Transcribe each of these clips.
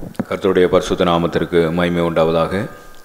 கர்த்தருடைய பரிசுத்த நாமத்திற்கு மகிமை உண்டாவதாக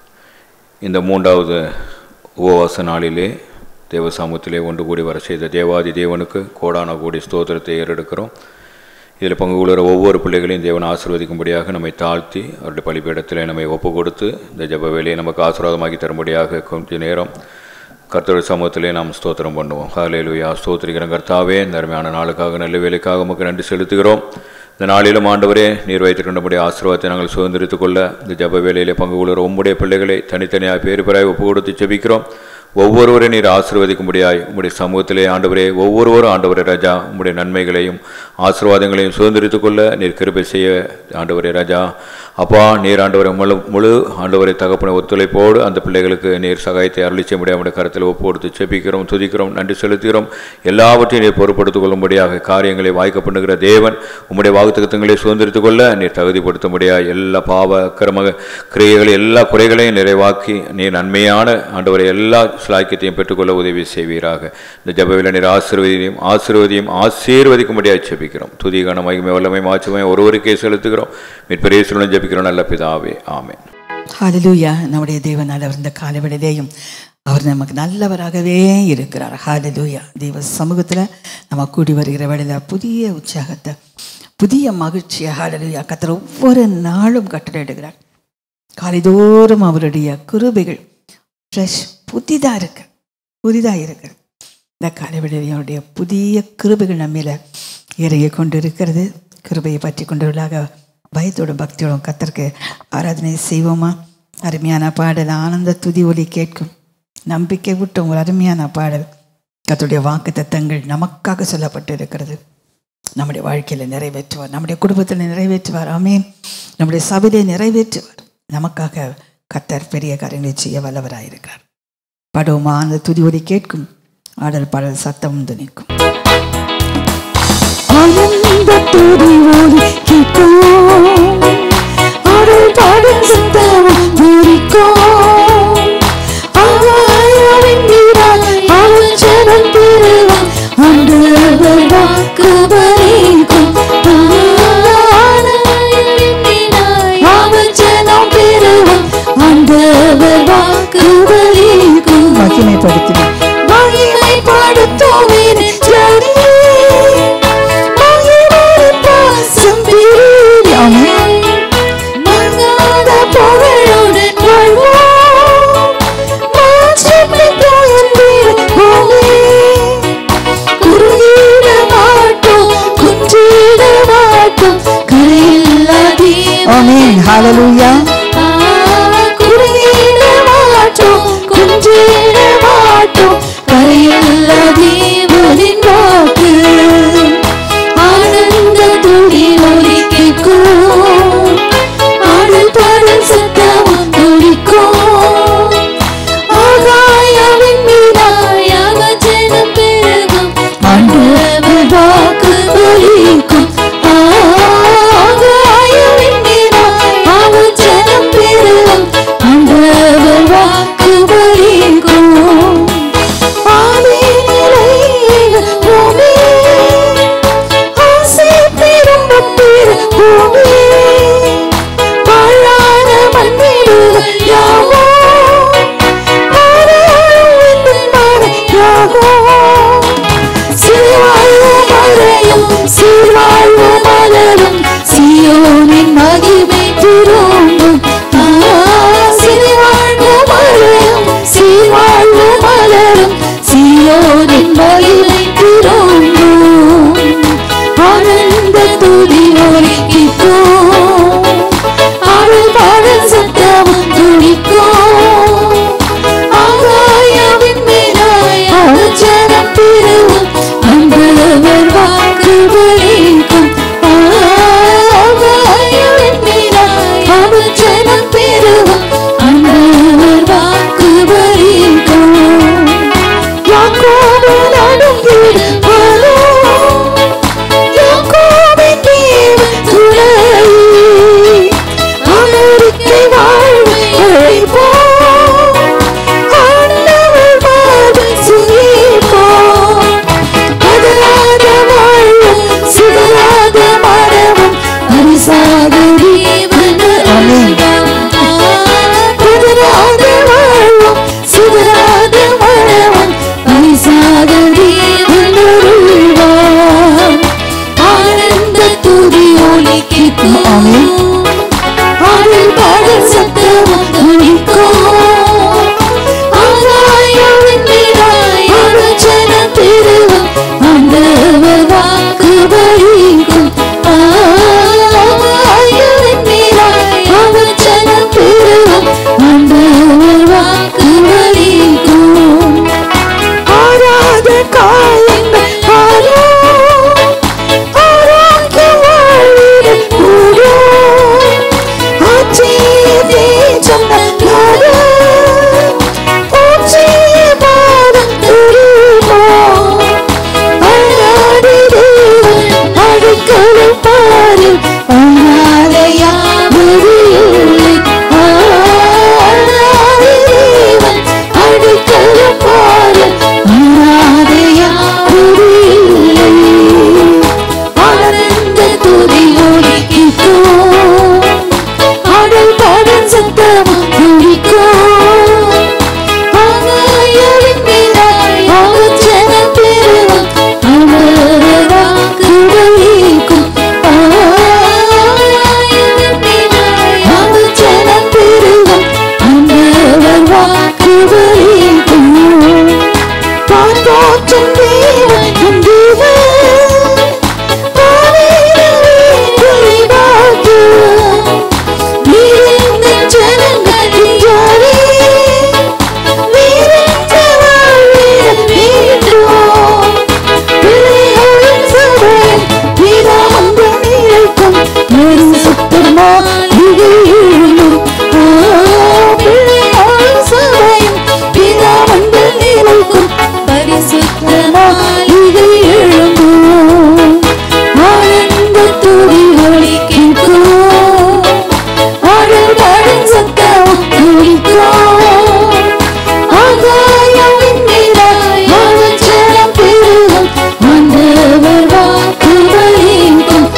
இந்த மூன்றாவது உபவாச நாளிலே தேவ சமூகத்திலே ஒன்று கூடி வர செய்த தேவாதி தேவனுக்கு கோடான கோடி ஸ்தோத்திரத்தை ஏறெடுக்கிறோம் இதில் பங்கு கொள்கிற ஒவ்வொரு பிள்ளைகளையும் தேவன் ஆசீர்வதிக்கும்படியாக நம்மை தாழ்த்தி அவருடைய பலிபீடத்திலே நம்மை ஒப்பு கொடுத்து இந்த ஜெப வேலையை நமக்கு ஆசீர்வாதமாக்கி தரும்படியாக கொஞ்ச நேரம் கர்த்தருடைய சமூகத்திலே நாம் ஸ்தோத்திரம் பண்ணுவோம் ஹalleluya ஸ்தோத்திரிக்கிறோம் கர்த்தாவே இந்த அருமையான நாளுக்காக நல்ல வேலைக்காக உமக்கு நன்றி செலுத்துகிறோம் இந்த நாளிலும் ஆண்டவரே நீர் வைத்திருக்கின்றபடி ஆசீர்வாதத்தை நாங்கள் சுதந்திரித்துக் கொள்ள இந்த ஜெப வேலையிலே பங்கு கொள்கிற உம்முடைய பிள்ளைகளை தனித்தனியாக பேர் பெறாய் ஒப்பு கொடுத்து ஜெபிக்கிறோம் ஒவ்வொருவரை நீர் ஆசீர்வதிக்கும்படியாய் உம்முடைய சமூகத்திலே ஆண்டவரே ஒவ்வொருவரும் ஆண்டவரே ராஜா உம்முடைய நன்மைகளையும் ஆசீர்வாதங்களையும் சுதந்திரித்துக் கொள்ள நீர் கிருபை செய்ய ஆண்டவரே ராஜா அப்பா நீர் ஆண்டவரை முழு முழு ஆண்டவரை தகப்பன ஒத்துழைப்போடு அந்த பிள்ளைகளுக்கு நீர் சகாயத்தை அருளி செய்ய முடியாமல் கருத்தில் ஒப்பு கொடுத்து செபிக்கிறோம் துதிக்கிறோம் நன்றி செலுத்துகிறோம் எல்லாவற்றையும் நீர் பொறுப்படுத்திக் கொள்ளும்படியாக காரியங்களை வாய்க்க பண்ணுகிற தேவன் உம்முடைய வாக்குத்தங்களை சுதந்திரித்துக் கொள்ள நீர் தகுதிப்படுத்தும்படியாக எல்லா பாவ கிரம கிரியைகளை எல்லா குறைகளையும் நிறைவாக்கி நீர் நன்மையான ஆண்டவரை எல்லா சிலாக்கியத்தையும் பெற்றுக்கொள்ள உதவி செய்வீராக இந்த ஜபவில நீர் ஆசீர்வதியும் ஆசீர்வதியும் ஆசீர்வதிக்கும்படியாக ஜெபிக்கிறோம் துதிகான மகிமை வல்லமை மாற்றமே ஒருவருக்கே செலுத்துகிறோம் மிற்பரேசுடன் ஜெபிக்கிறோம் நல்ல பிதாவே ஆமென் ஹalleluya நம்முடைய தேவன் நல்லவர் இந்த காலவெளியிலேயும் அவர் நமக்கு நல்லவராகவே இருக்கிறார் ஹalleluya தெய்வ சமூகத்தில் நம்ம கூடி வருகிற வேளையில் புதிய உற்சாகத்தை புதிய மகிழ்ச்சியை ஹalleluya கத்தர் ஒவ்வொரு நாளும் கட்டளையிடுகிறார் காலைதோறும் அவருடைய கிருபைகள் ஃப்ரெஷ் புதிதாக இருக்கு புதிதாக இருக்கு இந்த காலவெளியில் அவருடைய புதிய கிருபைகள் நம்மில இறங்கி கொண்டு இருக்கிறது கிருபையை பற்றி கொண்டவர்களாக பயத்தோடும் பக்தியோடும் கத்தருக்கு ஆராதனை செய்வோமா அருமையான பாடல் ஆனந்த துதி ஒலி கேட்கும் நம்பிக்கை விட்டும் ஒரு அருமையான பாடல் கத்தருடைய வாக்கு தத்தங்கள் நமக்காக சொல்லப்பட்டு இருக்கிறது நம்முடைய வாழ்க்கையில் நிறைவேற்றுவார் நம்முடைய குடும்பத்தில் நிறைவேற்றுவார் ஆமென் நம்முடைய சபையிலே நிறைவேற்றுவார் நமக்காக கத்தர் பெரிய காரியங்களை செய்ய வல்லவராயிருக்கிறார் படுவோமா அந்த துதி ஒலி கேட்கும் ஆடல் பாடல் சத்தம் துணிக்கும் ஆனந்த துதி ஒலி கேட்கும் ஆடல் பாடல் சத்தம் துணிக்கும் ஆவாயாவின் வீராய் அவன் ஜனம் பெறுவான் ஆண்டவர் வாக்கு பலிக்கும் ஆவாயாவின் வீராய் அவன் ஜனம் பெறுவான் ஆண்டவர் வாக்கு பலிக்கும் மகிமைப்படுத்துவேன் மகிமைப்படுத்துவேன் ஜனே மகிமைப்பாசம் பிரியாமே மங்காத புகழுடன் வாழ்வோம் மாற்றத்தை போயந்தீரே குறுகிட மாட்டோம் குன்றிட மாட்டோம் கரையில்லா ஆமென் ஹalleluya குறுகிட மாட்டோம் குன்றிட மாட்டோம் கரையில்லா தேவனின் வாக்கு ஆனந்த துடி ஒலி கேட்கும் ஆடல் பாடல் சத்தமும் துடிக்கும் ஆகாயவின் மீதாயாக ஜனம் பெருகும் ஆண்டவர் வாக்கு ஒலிக்கும் ஆகாயவின் மீதாய் அவர் ஜனம் ஆமென். ஆடல் பாடல் சத்தமும் துணிக்கும் ஆகாயம் நீராய் அருச்சனம் பெருகும் ஆண்டவர் வாக்கு பலிக்கும் ஆகாயம் நீராய் அருச்சனம் பெருகும் ஆண்டவர் வாக்கு பலிக்கும் ஆராத காலங்கள் ஆரோ ஆரோக்கிய வாழ்விட கூடோ ஆட்சியே தேஜம் நாடோ ஊற்றிய பாதம் துருமோ அழாடி தேவன் அடிக்கலும் பாரு அண்ணாதையா முடியுள்ளே அழாடி தேவன் அடிக்கலும் பாரு அண்ணாதையா முடியுள்ளே ஆனந்த துதி ஒலிக்கும் ஆடல் பாடல் சத்தமும் துடிக்கும் ஆகாயவின் மீதாய் ஆச்சரம் பெருகும் ஆண்டவர் வாக்கு பலிக்கும் ஆகாயவின் மீதாய் ஆச்சரம் பெருகும் ஆண்டவர் வாக்கு பலிக்கும் காத்தோற்றும் தேவன் நம் தேவன் பரிசுத்தமாய் இது எழும்பும் ஆனந்த துதி ஒலிக்கும் ஆடல் பாடல் சத்தம் துடிக்கும் ஆகாயம் நீராய் ஆச்சரம் பெருகும் ஆண்டவர் வாக்கு பலிக்கும்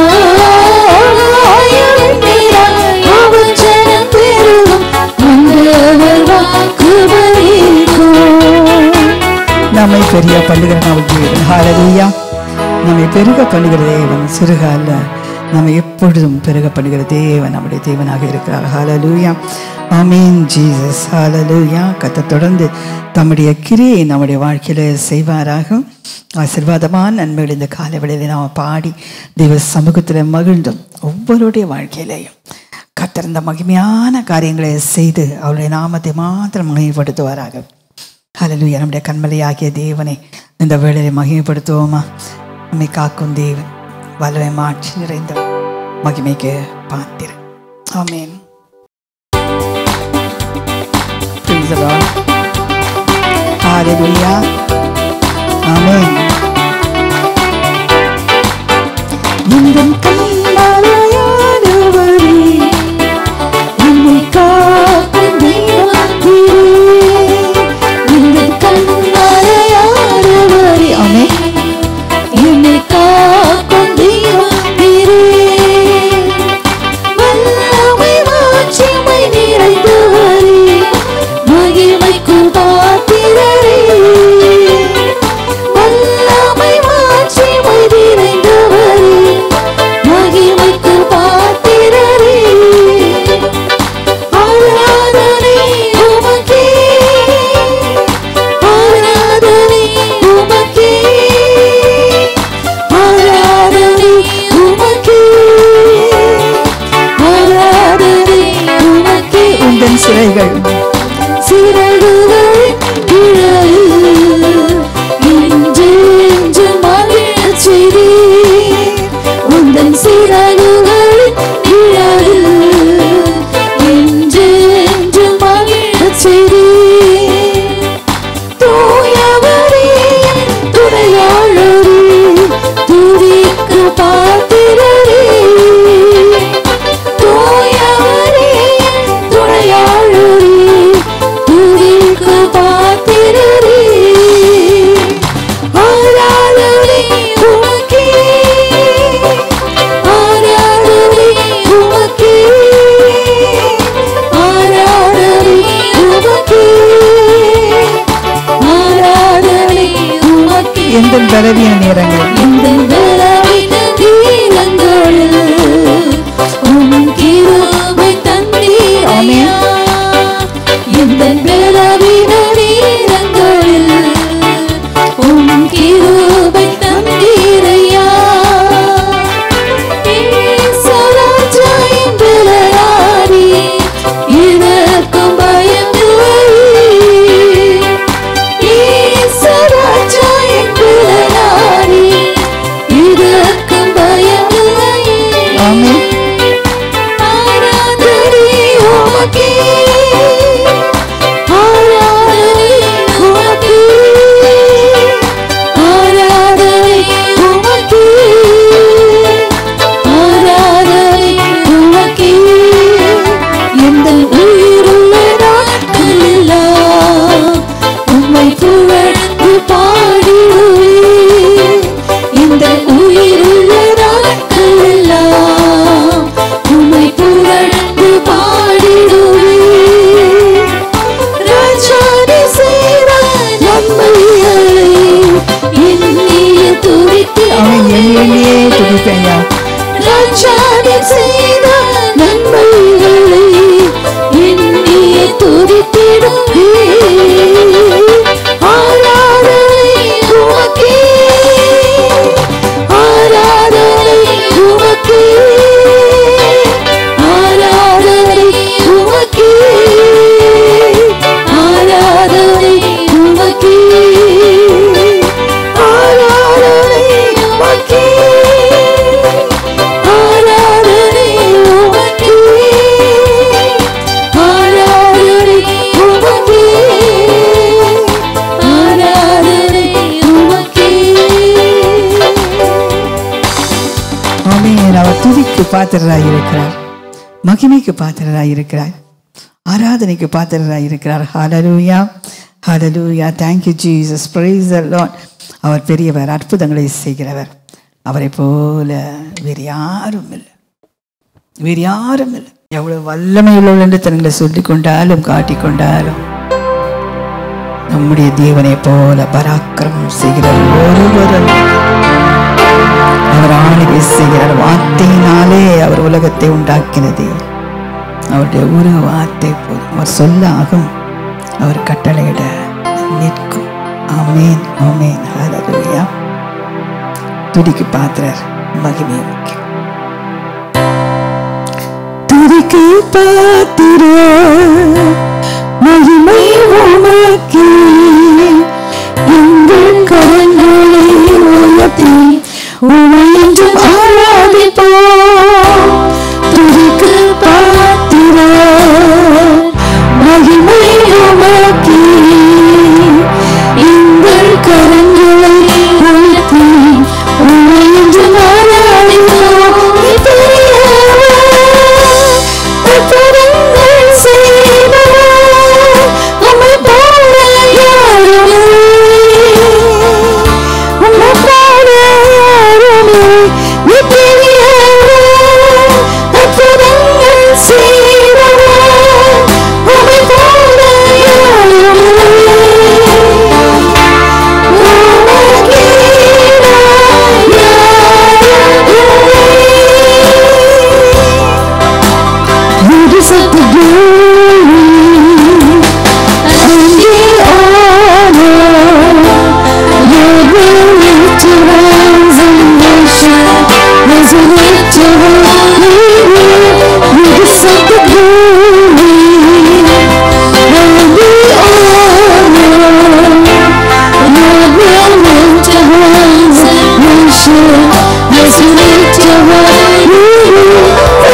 ஆகாயம் நீராய் ஆச்சரம் பெருகும் ஆண்டவர் வாக்கு பலிக்கும் நம்மை பெரிய பண்ணுகிற நமக்கு தேவன் ஹalleluya நம்மை பெருக பண்ணுகிற தேவன் சிறுக அல்ல நம்மை எப்பொழுதும் பெருக பண்ணுகிற தேவன் நம்முடைய தேவனாக இருக்கிறார் ஹalleluya ஆமென் ஜீசஸ் ஹalleluya கத்த தொடர்ந்து தம்முடைய கிரியை நம்முடைய வாழ்க்கையில செய்வாராக ஆசீர்வாதமான நன்மைகள் இந்த காலவெளியில் நாம் பாடி தெய்வ சமூகத்தில் மகிழ்ந்தும் ஒவ்வொருடைய வாழ்க்கையிலையும் கத்தர் இந்த மகிமையான காரியங்களை செய்து அவருடைய நாமத்தை மாத்திரம் மகிமைப்படுத்துவாராக ஹalleluya நம்முடைய கண்மலையாகிய தேவனை இந்த வேளையை மகிமைப்படுத்துவோமா நம்மை காக்கும் தேவன் வல்லமை மாட்சி நிறைந்த மகிமைக்கு பாத்திர ஆமென் Praise the Lord. Hallelujah. ஆமென் எங்கள் கண்மலையானவரே என்னை காக்கும் தெய்வத்திரே எங்கள் கண்மலையானவரே ஆமென் என்னை காக்கும் தெய்வம் நீரே. வல்லமை மாட்சிமை நிறைந்தவரே, மகிமைக்கு பாத்திரரே. வல்லமை மாட்சிமை நிறைந்தவரே, மகிமைக்கு பாத்திரரே. ஆராதனை உமக்கே ஆராதனை உமக்கே ஆராதனை உமக்கே ஆராதனை உமக்கே உந்தன் சிறைகள் சிறகுகள் இழல் என்றென்று மகிழச் செய்தீர். உந்தன் சிறகுகள் இழல் என்றென்று மகிழச் செய்தீர். தூயவரே, துணையாளரே, துதிக்கு பாத்திரரே. தூயவரே, துணையாளரே, துதிக்கு உமக்கே ஆராதனை உமக்கே ஆராதனை உமக்கே ஆராதனை உமக்கே எங்கள் உயிருள்ள நாட்களெல்லாம் உம்மை புகழ்ந்து பாடிடுவேன் இந்த உயிருள்ள நாட்களெல்லாம் உம்மை புகழ்ந்து பாடிடுவேன் ராஜாதி செய்த நன்மைகளை எண்ணிய துதித்து அவன் எண்ணியே துடிப்பையா ராஜாதி செய்த நன்மைகளை எண்ணிய துதித்திடுவே ஆராதனை உமக்கே ஆராதனை உமக்கே ஆராதனை உமக்கே ஆராதனை உமக்கே ஆராதனை உமக்கே ஆராதனை உமக்கே ஆராதனை உமக்கே ஆராதனை உமக்கே ஆமென் அவர் துதிக்கு பாத்திரராய் இருக்கிறார் மகிமைக்கு பாத்திரராய் இருக்கிறார் ஆராதனைக்கு பாத்திரராய் இருக்கிறார் ஹalleluya ஹalleluya thank you jesus praise the lord அவர் பெரியவர் அற்புதங்களை செய்கிறவர் அவரை போல வேறு யாரும் இல்லை வேறு யாரும் இல்லை எவ்வளவு வல்லமை உள்ளவள் என்று தங்களை சொல்லிக் கொண்டாலும் காட்டிக்கொண்டாலும் நம்முடைய தேவனை போல பராக்கிரமம் செய்கிற ஒருவரும் அவர் ஆளுகை செய்கிறார் வார்த்தையினாலே அவர் உலகத்தை உண்டாக்கினது அவருடைய ஒரு வார்த்தை போதும் அவர் சொல்ல ஆகும் அவர் கட்டளையிட நிற்கும் ஆமேன் ஆமேன் ஹalleluya துதிக்கு பாத்திரர் மகிமை முக்கியம் துதிக்கு பாத்திர மகிமை உமக்கே எங்கள் கரங்களை உயர்த்தி உமையென்றும் ஆராதிப்போம் துதிக்கு பாத்திர மகிமை உமக்கே எங்கள் கரங்களை உயர்த்தி உமையென்றும் ஆராதிப்போம் அற்புதங்கள் செய்தவர் உம்மை போல யாருமே உம்மை போல யாருமே நீ பெரியவர் அற்புதங்கள் செய்தவர் உம்மை போல யாருமே உமக்கே யாருமே You deserve the glory and the honor. Lord, we lift your hands in worship as we lift your holy name. You deserve the glory and the honor. Lord, we lift your hands in worship as we lift your holy name.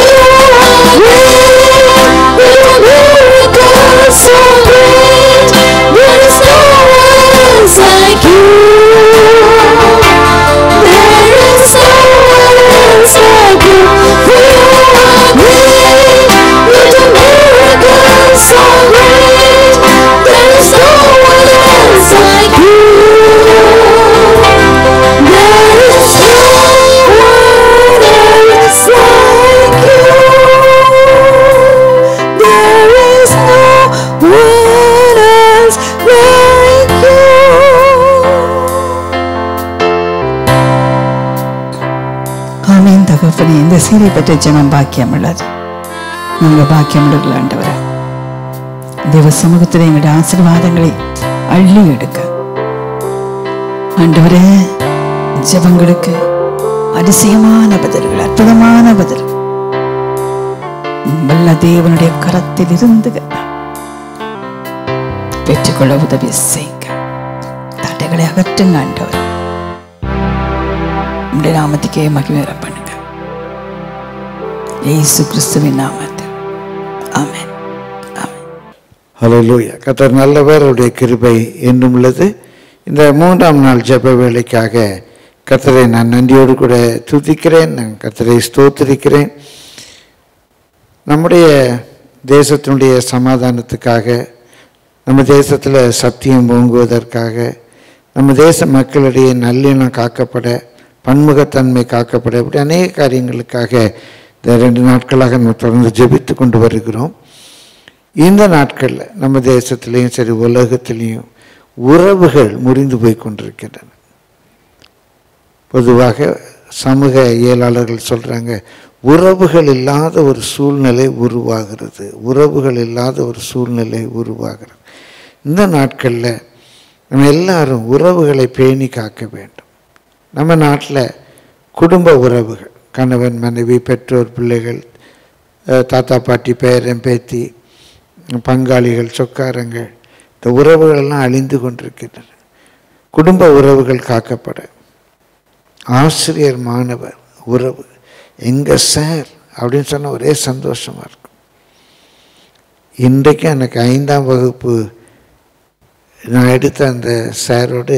So great, there is no one else like you. There is no one else like you. For you are great, you do miracles so great. There is no one else like you. There is no one else like you. There is no one else like you. ஆமீன் தகப்பனே இந்த சீரை பெற்ற ஜனம் பாக்கியம் உள்ளது நீங்க பாக்கியம் உள்ளவர்கள் ஆண்டவரே தேவ சமூகத்திலே எங்களுடைய ஆசீர்வாதங்களை அள்ளி எடுக்க ஆண்டவரே ஜெபங்களுக்கு அதிசயமான பதில்கள் அற்புதமான பதில் வல்ல தேவனுடைய கரத்தில் இருந்து பெற்றுக்கொள்ள உதவி செய்க தடைகளை அகற்றுங்க ஆண்டவர் உடைய நாமத்துக்கே மகிமேற பண்ணுங்க இயேசு கிறிஸ்துவின் நாமத்தில் ஆமென் ஹalleluya கர்த்தர் நல்லவர் அவருடைய கிருபை என்றும் உள்ளது இந்த மூன்றாம் நாள் ஜெப வேலைக்காக கர்த்தரை நான் நன்றியோடு கூட துதிக்கிறேன் நான் கர்த்தரை ஸ்தோத்திரிக்கிறேன் நம்முடைய தேசத்தினுடைய சமாதானத்துக்காக நம்ம தேசத்தில் சத்தியம் ஓங்குவதற்காக நம்ம தேச மக்களிடையே நல்லிணம் காக்கப்பட பன்முகத்தன்மை காக்கப்பட இப்படி அநேக காரியங்களுக்காக இந்த ரெண்டு நாட்களாக நம்ம தொடர்ந்து ஜெபித்து கொண்டு வருகிறோம் இந்த நாட்களில் நம்ம தேசத்திலையும் சரி உலகத்திலையும் உறவுகள் முறிந்து போய் கொண்டிருக்கின்றன பொதுவாக சமூக இயலாளர்கள் சொல்கிறாங்க உறவுகள் இல்லாத ஒரு சூழ்நிலை உருவாகிறது உறவுகள் இல்லாத ஒரு சூழ்நிலை உருவாகிறது இந்த நாட்களில் நம்ம எல்லாரும் உறவுகளை பேணி காக்க வேண்டும் நம்ம நாட்டில் குடும்ப உறவுகள் கணவன் மனைவி பெற்றோர் பிள்ளைகள் அஹ், தாத்தா பாட்டி பேரன் பேத்தி பங்காளிகள் சொக்காரங்கள் இந்த உறவுகள் எல்லாம் அழிந்து கொண்டிருக்கின்றன குடும்ப உறவுகள் காக்கப்பட ஆசிரியர் மாணவர் உறவு எங்க சார் அப்படின்னு சொன்ன ஒரே சந்தோஷமா இருக்கும் இன்றைக்கு எனக்கு ஐந்தாம் வகுப்பு நான் எடுத்த அந்த சாரோடு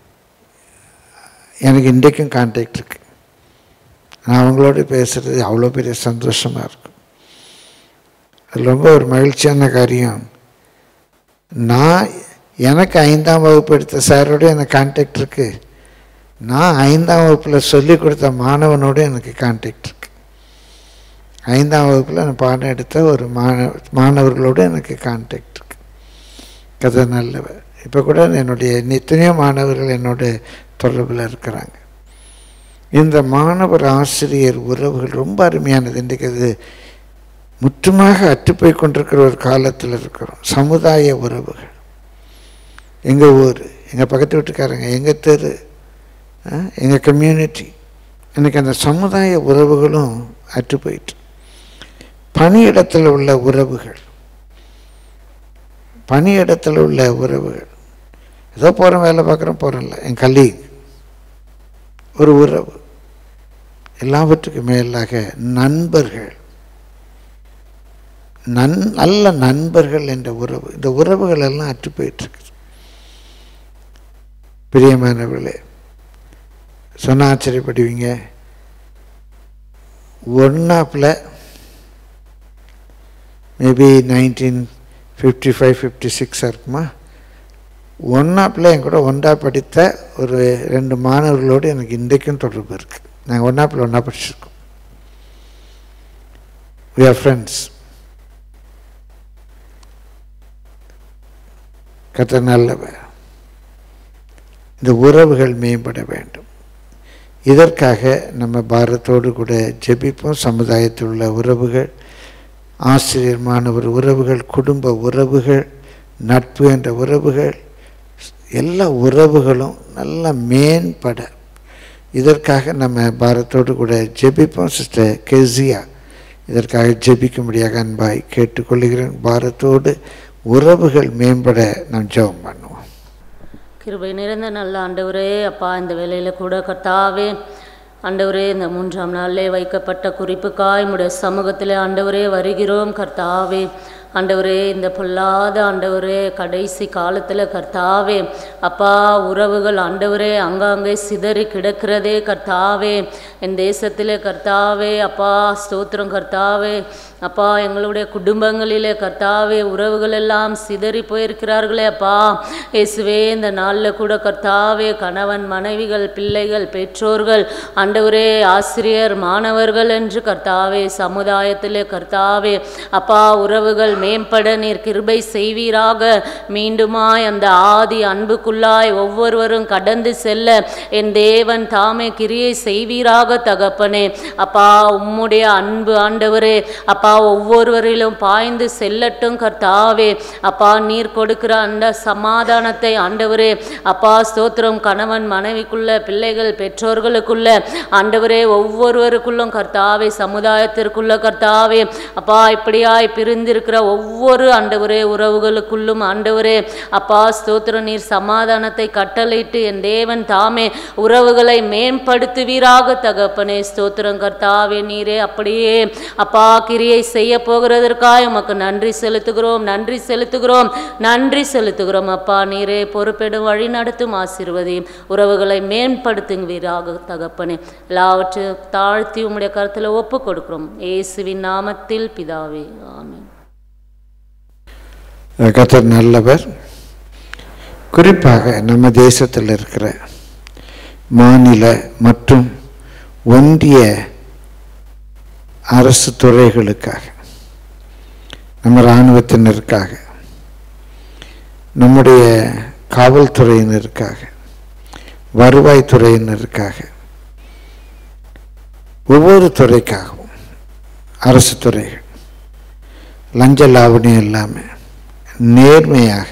எனக்கு இன்றைக்கும் கான்டாக்ட் இருக்கு நான் அவங்களோட பேசுறது அவ்வளோ பெரிய சந்தோஷமா இருக்கும் அது ரொம்ப ஒரு மகிழ்ச்சியான காரியம் நான் எனக்கு ஐந்தாம் வகுப்பு எடுத்த சாரோட எனக்கு கான்டாக்ட் இருக்கு நான் ஐந்தாம் வகுப்பில் சொல்லிக் கொடுத்த மாணவனோட எனக்கு கான்டாக்ட் இருக்கு ஐந்தாம் வகுப்பில் நான் பாடம் எடுத்த ஒரு மாணவ மாணவர்களோடு எனக்கு கான்டாக்ட் இருக்கு கதை நல்லவர் இப்போ கூட என்னுடைய எத்தனையோ மாணவர்கள் என்னோட தொடர்பில் இருக்கிறாங்க இந்த மாணவர் ஆசிரியர் உறவுகள் ரொம்ப அருமையானது இன்றைக்கு அது முற்றுமாக அற்றுப்போய் கொண்டிருக்கிற ஒரு காலத்தில் இருக்கிறோம் சமுதாய உறவுகள் எங்கள் ஊர் எங்கள் பக்கத்து வீட்டுக்காரங்க எங்கள் தெரு எங்கள் கம்யூனிட்டி எனக்கு அந்த சமுதாய உறவுகளும் அற்று போயிட்டு பணியிடத்தில் உள்ள உறவுகள் பணியிடத்தில் உள்ள உறவுகள் ஏதோ போகிறோம் வேலை பார்க்குறோம் போகிறோம்ல என் கலீக் ஒரு உறவு எல்லாவற்றுக்கும் மேலாக நண்பர்கள் நன் நல்ல நண்பர்கள் என்ற உறவு இந்த உறவுகள் எல்லாம் அற்று போயிட்டுருக்கு பிரியமானவர்களே சொன்ன ஆச்சரியப்படுவீங்க ஒன்னாப்பில் maybe nineteen fifty five fifty சிக்ஸாக இருக்குமா ஒன்னாப்பில் என் கூட ஒன்றா படித்த ஒரு ரெண்டு மாணவர்களோடு எனக்கு இன்றைக்கும் தொடர்பு இருக்குது நாங்கள் ஒன்னாப்பில் ஒன்றா படிச்சிருக்கோம் வி ஆர் ஃப்ரெண்ட்ஸ் கத்த நல்லவர் இந்த உறவுகள் மேம்பட வேண்டும் இதற்காக நம்ம பாரத்தோடு கூட ஜெபிப்போம் சமுதாயத்தில் உள்ள உறவுகள் ஆசிரியர் மாணவர் உறவுகள் குடும்ப உறவுகள் நட்பு என்ற உறவுகள் எல்லா உறவுகளும் நல்லா மேம்பட இதற்காக நம்ம பாரத்தோடு கூட ஜெபிப்போம் சிஸ்டர் கெசியா இதற்காக ஜெபிக்கும்படியாக அன்பாய் கேட்டுக்கொள்கிறேன் பாரத்தோடு உறவுகள் மேம்பட நாம் ஜெபம் பண்ணுவோம் கிருபை நிறைந்த நல்ல ஆண்டவரே அப்பா இந்த வேலையில் கூட கர்த்தாவே ஆண்டவரே இந்த மூன்றாம் நாளிலே வைக்கப்பட்ட குறிப்புக்காய் உடைய சமூகத்திலே ஆண்டவரே வருகிறோம் கர்த்தாவே ஆண்டவரே இந்த பொல்லாத ஆண்டவரே கடைசி காலத்தில் கர்த்தாவே அப்பா உறவுகள் ஆண்டவரே அங்கங்கே சிதறி கிடக்கிறதே கர்த்தாவே என் தேசத்திலே கர்த்தாவே அப்பா ஸ்தோத்திரம் கர்த்தாவே அப்பா எங்களுடைய குடும்பங்களிலே கர்த்தாவே உறவுகள் எல்லாம் சிதறி போயிருக்கிறார்களே அப்பா இயேசுவே இந்த நாளில் கூட கர்த்தாவே கணவன் மனைவிகள் பிள்ளைகள் பெற்றோர்கள் ஆண்டவரே ஆசிரியர் மாணவர்கள் என்று கர்த்தாவே சமுதாயத்திலே கர்த்தாவே அப்பா உறவுகள் மேம்பட நீர் கிருபை செய்வீராக மீண்டுமாய் அந்த ஆதி அன்புக்குள்ளாய் ஒவ்வொருவரும் கடந்து செல்ல என் தேவன் தாமே கிரியை செய்வீராக தகப்பனே அப்பா உம்முடைய அன்பு ஆண்டவரே அப்பா ஒவ்வொருவரிலும் பாய்ந்து செல்லட்டும் கர்த்தாவே அப்பா நீர் கொடுக்கிற அந்த சமாதானத்தை ஆண்டவரே அப்பா ஸ்தோத்திரம் கணவன் மனைவிக்குள்ள பிள்ளைகள் பெற்றோர்களுக்குள்ள ஆண்டவரே ஒவ்வொருவருக்குள்ளும் கர்த்தாவே சமுதாயத்திற்குள்ள கர்த்தாவே அப்பா இப்படியாய் பிரிந்திருக்கிற ஒவ்வொரு ஆண்டவரே உறவுகளுக்குள்ளும் ஆண்டவரே அப்பா ஸ்தோத்திரம் நீர் சமாதானத்தை கட்டளையிட்டு என் தேவன் தாமே உறவுகளை மேம்படுத்துவீராக தகப்பனே ஸ்தோத்திரம் கர்த்தாவே நீரே அப்படியே அப்பா கிரியை கிரியை செய்ய போகிறதற்காக உமக்கு நன்றி செலுத்துகிறோம் நன்றி செலுத்துகிறோம் நன்றி செலுத்துகிறோம் அப்பா நீரே பொறுப்பெடும் வழி நடத்தும் ஆசீர்வதியும் உறவுகளை மேம்படுத்துவீராக தகப்பனே எல்லாவற்றையும் தாழ்த்தி உம்முடைய கருத்தில் ஒப்பு கொடுக்கிறோம் இயேசுவின் நாமத்தில் பிதாவே ஆமென் கத்தர் நல்லவர் குறிப்பாக நம்ம தேசத்தில் இருக்கிற மாநில மற்றும் ஒன்றிய அரசு துறைகளுக்காக நம்ம இராணுவத்தினருக்காக நம்முடைய காவல்துறையினருக்காக வருவாய்த்துறையினருக்காக ஒவ்வொரு துறைக்காகவும் அரசு துறைகள் லஞ்ச லாவணியம் இல்லாமல் நேர்மையாக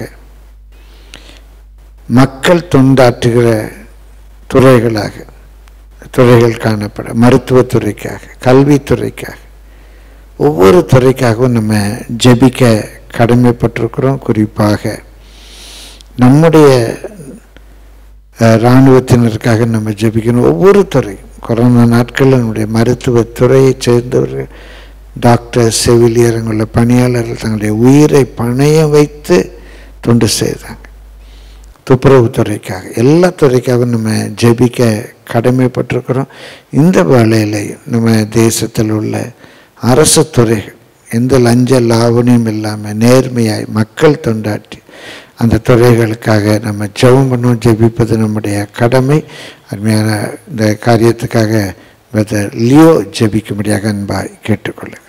மக்கள் தொண்டாற்றுகிற துறைகளாக துறைகள் காணப்பட மருத்துவத்துறைக்காக கல்வித்துறைக்காக ஒவ்வொரு துறைக்காகவும் நம்ம ஜெபிக்க கடமைப்பட்டிருக்கிறோம் குறிப்பாக நம்முடைய அஹ், இராணுவத்தினருக்காக நம்ம ஜெபிக்கணும் ஒவ்வொரு துறையும் கொரோனா நாட்களில் நம்முடைய மருத்துவத்துறையைச் சேர்ந்தவர்கள் டாக்டர் செவிலியர் அங்குள்ள பணியாளர்கள் தங்களுடைய உயிரை பணயம் வைத்து தொண்டு செய்தாங்க துப்புரவு துறைக்காக எல்லா துறைக்காகவும் நம்ம ஜெபிக்க கடமைப்பட்டிருக்கிறோம் இந்த வேலையிலையும் நம்ம தேசத்தில் உள்ள அரசு துறைகள் எந்த லஞ்ச லாவணியும் இல்லாமல் நேர்மையாய் மக்கள் தொண்டாற்றி அந்த துறைகளுக்காக நம்ம ஜெபம் பண்ணுவோம் ஜெபிப்பது நம்முடைய கடமை அருமையான இந்த காரியத்துக்காக பிரதர் லியோ ஜெபிக்கும்படியாக அன்பாய் கேட்டுக்கொள்ளுகிறேன்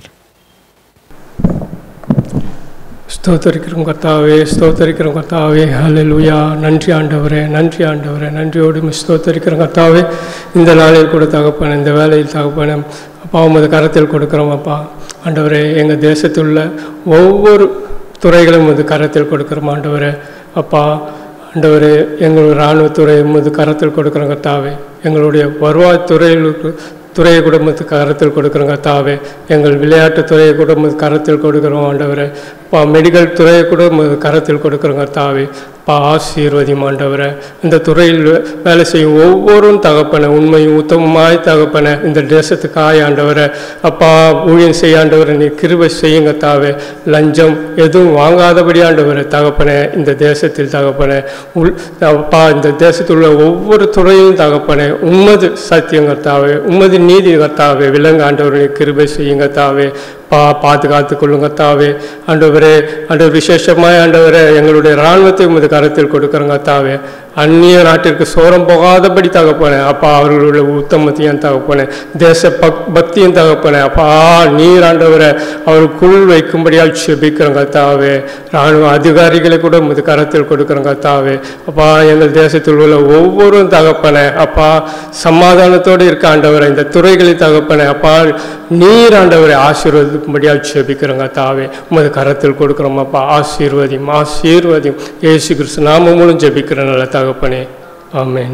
ஸ்தோத்தரிக்கிறோம் கர்த்தாவே ஸ்தோத்தரிக்கிறோம் கர்த்தாவே ஹalleluya நன்றி ஆண்டவரே நன்றி ஆண்டவரே நன்றியோடு உம்மை ஸ்தோத்தரிக்கிறோம் கர்த்தாவே இந்த நாளில் கூட தகப்பன இந்த வேலையில் தகப்பன அப்பா உமது கரத்தில் கொடுக்குறோம் அப்பா ஆண்டவரே எங்கள் தேசத்தில் உள்ள ஒவ்வொரு துறைகளும் உமது கரத்தில் கொடுக்குறோம் ஆண்டவரே அப்பா ஆண்டவரே எங்கள் இராணுவத்துறை உமது கரத்தில் கொடுக்குறோம் கர்த்தாவே எங்களுடைய வருவாய்த்துறையில் துறையை கூட உமது கரத்தில் கொடுக்குறோம் கர்த்தாவே எங்கள் விளையாட்டுத் துறையை கூட உமது கரத்தில் கொடுக்குறோம் ஆண்டவரே அப்பா மெடிக்கல் துறையை கூட உமது கரத்தில் கொடுக்குறோம் கர்த்தாவே அப்பா ஆசீர்வதியும் ஆண்டவரே இந்த துறையில் வே- வேலை செய்யும் ஒவ்வொருவரும் தகப்பன உண்மையும் உத்தமமாய் தகப்பன இந்த தேசத்துக்காய் ஆண்டவரே அப்பா ஊழியம் செய்ய ஆண்டவரை நீ கிருபை செய்யுங்க தாவே லஞ்சம் எதுவும் வாங்காதபடி ஆண்டவரே தகப்பனே இந்த தேசத்தில் தகப்பனே உள் அப்பா இந்த தேசத்தில் உள்ள ஒவ்வொரு துறையும் தகப்பனே உம்மது சத்தியம் கர்த்தாவே உம்மது நீதி கர்த்தாவே விலங்கு ஆண்டவரை நீ கிருபை செய்யுங்க தாவே பா பாதுகாத்து கொள்ளுங்க தாவே ஆண்டவரே ஆண்டவர் விசேஷமாய் ஆண்டவரே எங்களுடைய இராணுவத்தை உமது கரத்தில் கொடுக்குறோங்க தாவே அந்நிய நாட்டிற்கு சோரம் போகாதபடி தகப்பனே அப்பா அவர்களுடைய உத்தமத்தையும் தகப்பனே தேச பக் பக்தியும் தகப்பனே அப்பா நீர் ஆண்டவரை அவருக்குள் வைக்கும்படியால் செபிக்கிறோங்க தாவே இராணுவ அதிகாரிகளை கூட உமது கரத்தில் கொடுக்குறோங்க தாவே அப்பா எங்கள் தேசத்தில் உள்ள ஒவ்வொரு தகப்பனே அப்பா சமாதானத்தோடு இருக்க ஆண்டவரை இந்த துறைகளை தகப்பனே அப்பா நீர் ஆண்டவரை ஆசீர்வதிக்கும்படியால் செபிக்கிறோங்க தாவே உமது கரத்தில் கொடுக்குறோம் அப்பா ஆசீர்வதியும் ஆசீர்வதியும் இயேசு கிறிஸ்து நாம மூலம் ஜெபிக்கிற நல்ல தகப்பனே ஆமென்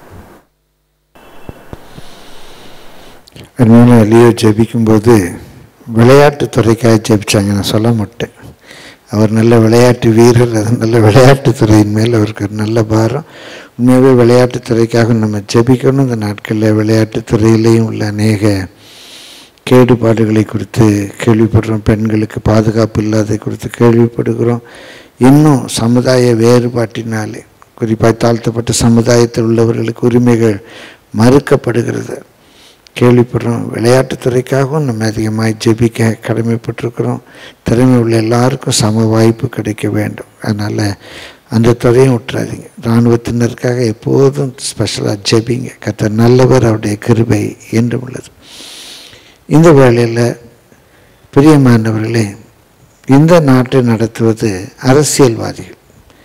அருமையான லியோ ஜெபிக்கும்போது விளையாட்டுத் துறைக்காக ஜெபிச்சாங்க நான் சொல்ல மாட்டேன் அவர் நல்ல விளையாட்டு வீரர் அது நல்ல விளையாட்டுத் துறையின் மேல் அவருக்கு ஒரு நல்ல பாரம் உண்மையாகவே விளையாட்டுத் துறைக்காக நம்ம ஜெபிக்கணும் இந்த நாட்களில் விளையாட்டுத் துறையிலையும் உள்ள அநேக கேடுபாடுகளை குறித்து கேள்விப்படுறோம் பெண்களுக்கு பாதுகாப்பு இல்லாத குறித்து கேள்விப்படுகிறோம் இன்னும் சமுதாய வேறுபாட்டினாலே குறிப்பாக தாழ்த்தப்பட்ட சமுதாயத்தில் உள்ளவர்களுக்கு உரிமைகள் மறுக்கப்படுகிறது கேள்விப்படுறோம் விளையாட்டுத் துறைக்காகவும் நம்ம அதிகமாக ஜெபிக்க கடமைப்பட்டிருக்கிறோம் திறமை உள்ள எல்லாருக்கும் சம வாய்ப்பு கிடைக்க வேண்டும் அதனால் அந்த துறையும் விட்டுறாதீங்க இராணுவத்தினருக்காக எப்போதும் ஸ்பெஷலாக ஜெபிங்க கத்த நல்லவர் அவருடைய கிருபை என்றும் உள்ளது இந்த வேளையில் பிரியமானவர்களே இந்த நாட்டை நடத்துவது அரசியல்வாதிகள்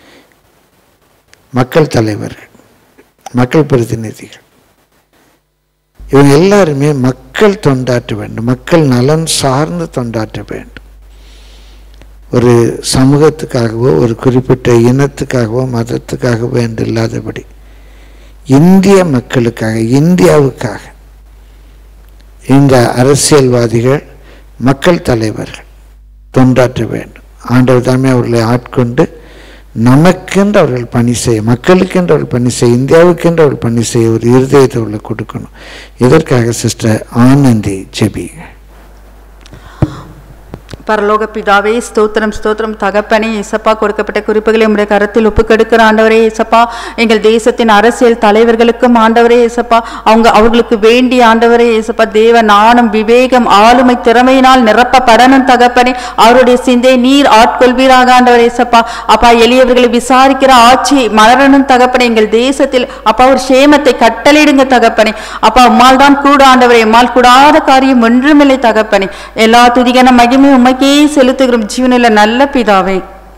மக்கள் தலைவர்கள் மக்கள் பிரதிநிதிகள் இவங்க எல்லாருமே மக்கள் தொண்டாற்ற வேண்டும் மக்கள் நலன் சார்ந்து தொண்டாற்ற வேண்டும் ஒரு சமூகத்துக்காகவோ ஒரு குறிப்பிட்ட இனத்துக்காகவோ மதத்துக்காகவோ என்று இல்லாதபடி இந்திய மக்களுக்காக இந்தியாவுக்காக இந்த அரசியல்வாதிகள் மக்கள் தலைவர்கள் தொண்டாற்ற வேண்டும் ஆண்டவர் தாமே அவர்களை ஆட்கொண்டு நமக்கென்று அவர்கள் பணி செய்ய மக்களுக்கென்று அவர்கள் பணி செய்ய இந்தியாவுக்கென்று அவர்கள் பணி செய்ய ஒரு இருதயத்தை அவர்களுக்கு கொடுக்கணும் இதற்காக சிஸ்டர் ஆனந்தி ஜெபி பரலோக பிதாவே ஸ்தோத்திரம் ஸ்தோத்திரம் தகப்பனே இசப்பா கொடுக்கப்பட்ட குறிப்புகளை உடைய கரத்தில் ஒப்புக்கெடுக்கிற ஆண்டவரே இசப்பா எங்கள் தேசத்தின் அரசியல் தலைவர்களுக்கும் ஆண்டவரே இசப்பா அவங்க அவர்களுக்கு வேண்டிய ஆண்டவரே இசப்பா தேவ நாணம் விவேகம் ஆளுமை திறமையினால் நிரப்பப்படணும் தகப்பனே அவருடைய சிந்தை நீர் ஆட்கொள்வீராக ஆண்டவரே இசப்பா அப்பா எளியவர்களை விசாரிக்கிற ஆட்சி மலரணும் தகப்பனே எங்கள் தேசத்தில் அப்பா ஒரு சேமத்தை கட்டளையிடுங்க தகப்பனே அப்பா உம்மால் தான் கூட ஆண்டவரே உம்மால் கூடாத காரியம் ஒன்றுமில்லை தகப்பனே எல்லா துதிகன மகிமை உமக்கே செலுத்துகிறோம் ஜீவனில் நல்ல பிதாவே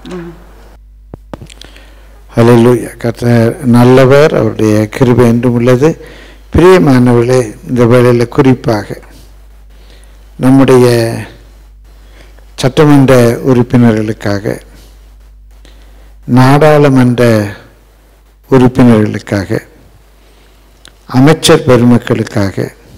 ஹalleluya கர்த்தர் நல்லவர் அவருடைய கிருபை என்றும் உள்ளது பிரியமானவர்களே இந்த வேளையில் குறிப்பாக நம்முடைய சட்டமன்ற உறுப்பினர்களுக்காக நாடாளுமன்ற உறுப்பினர்களுக்காக அமைச்சர் பெருமக்களுக்காக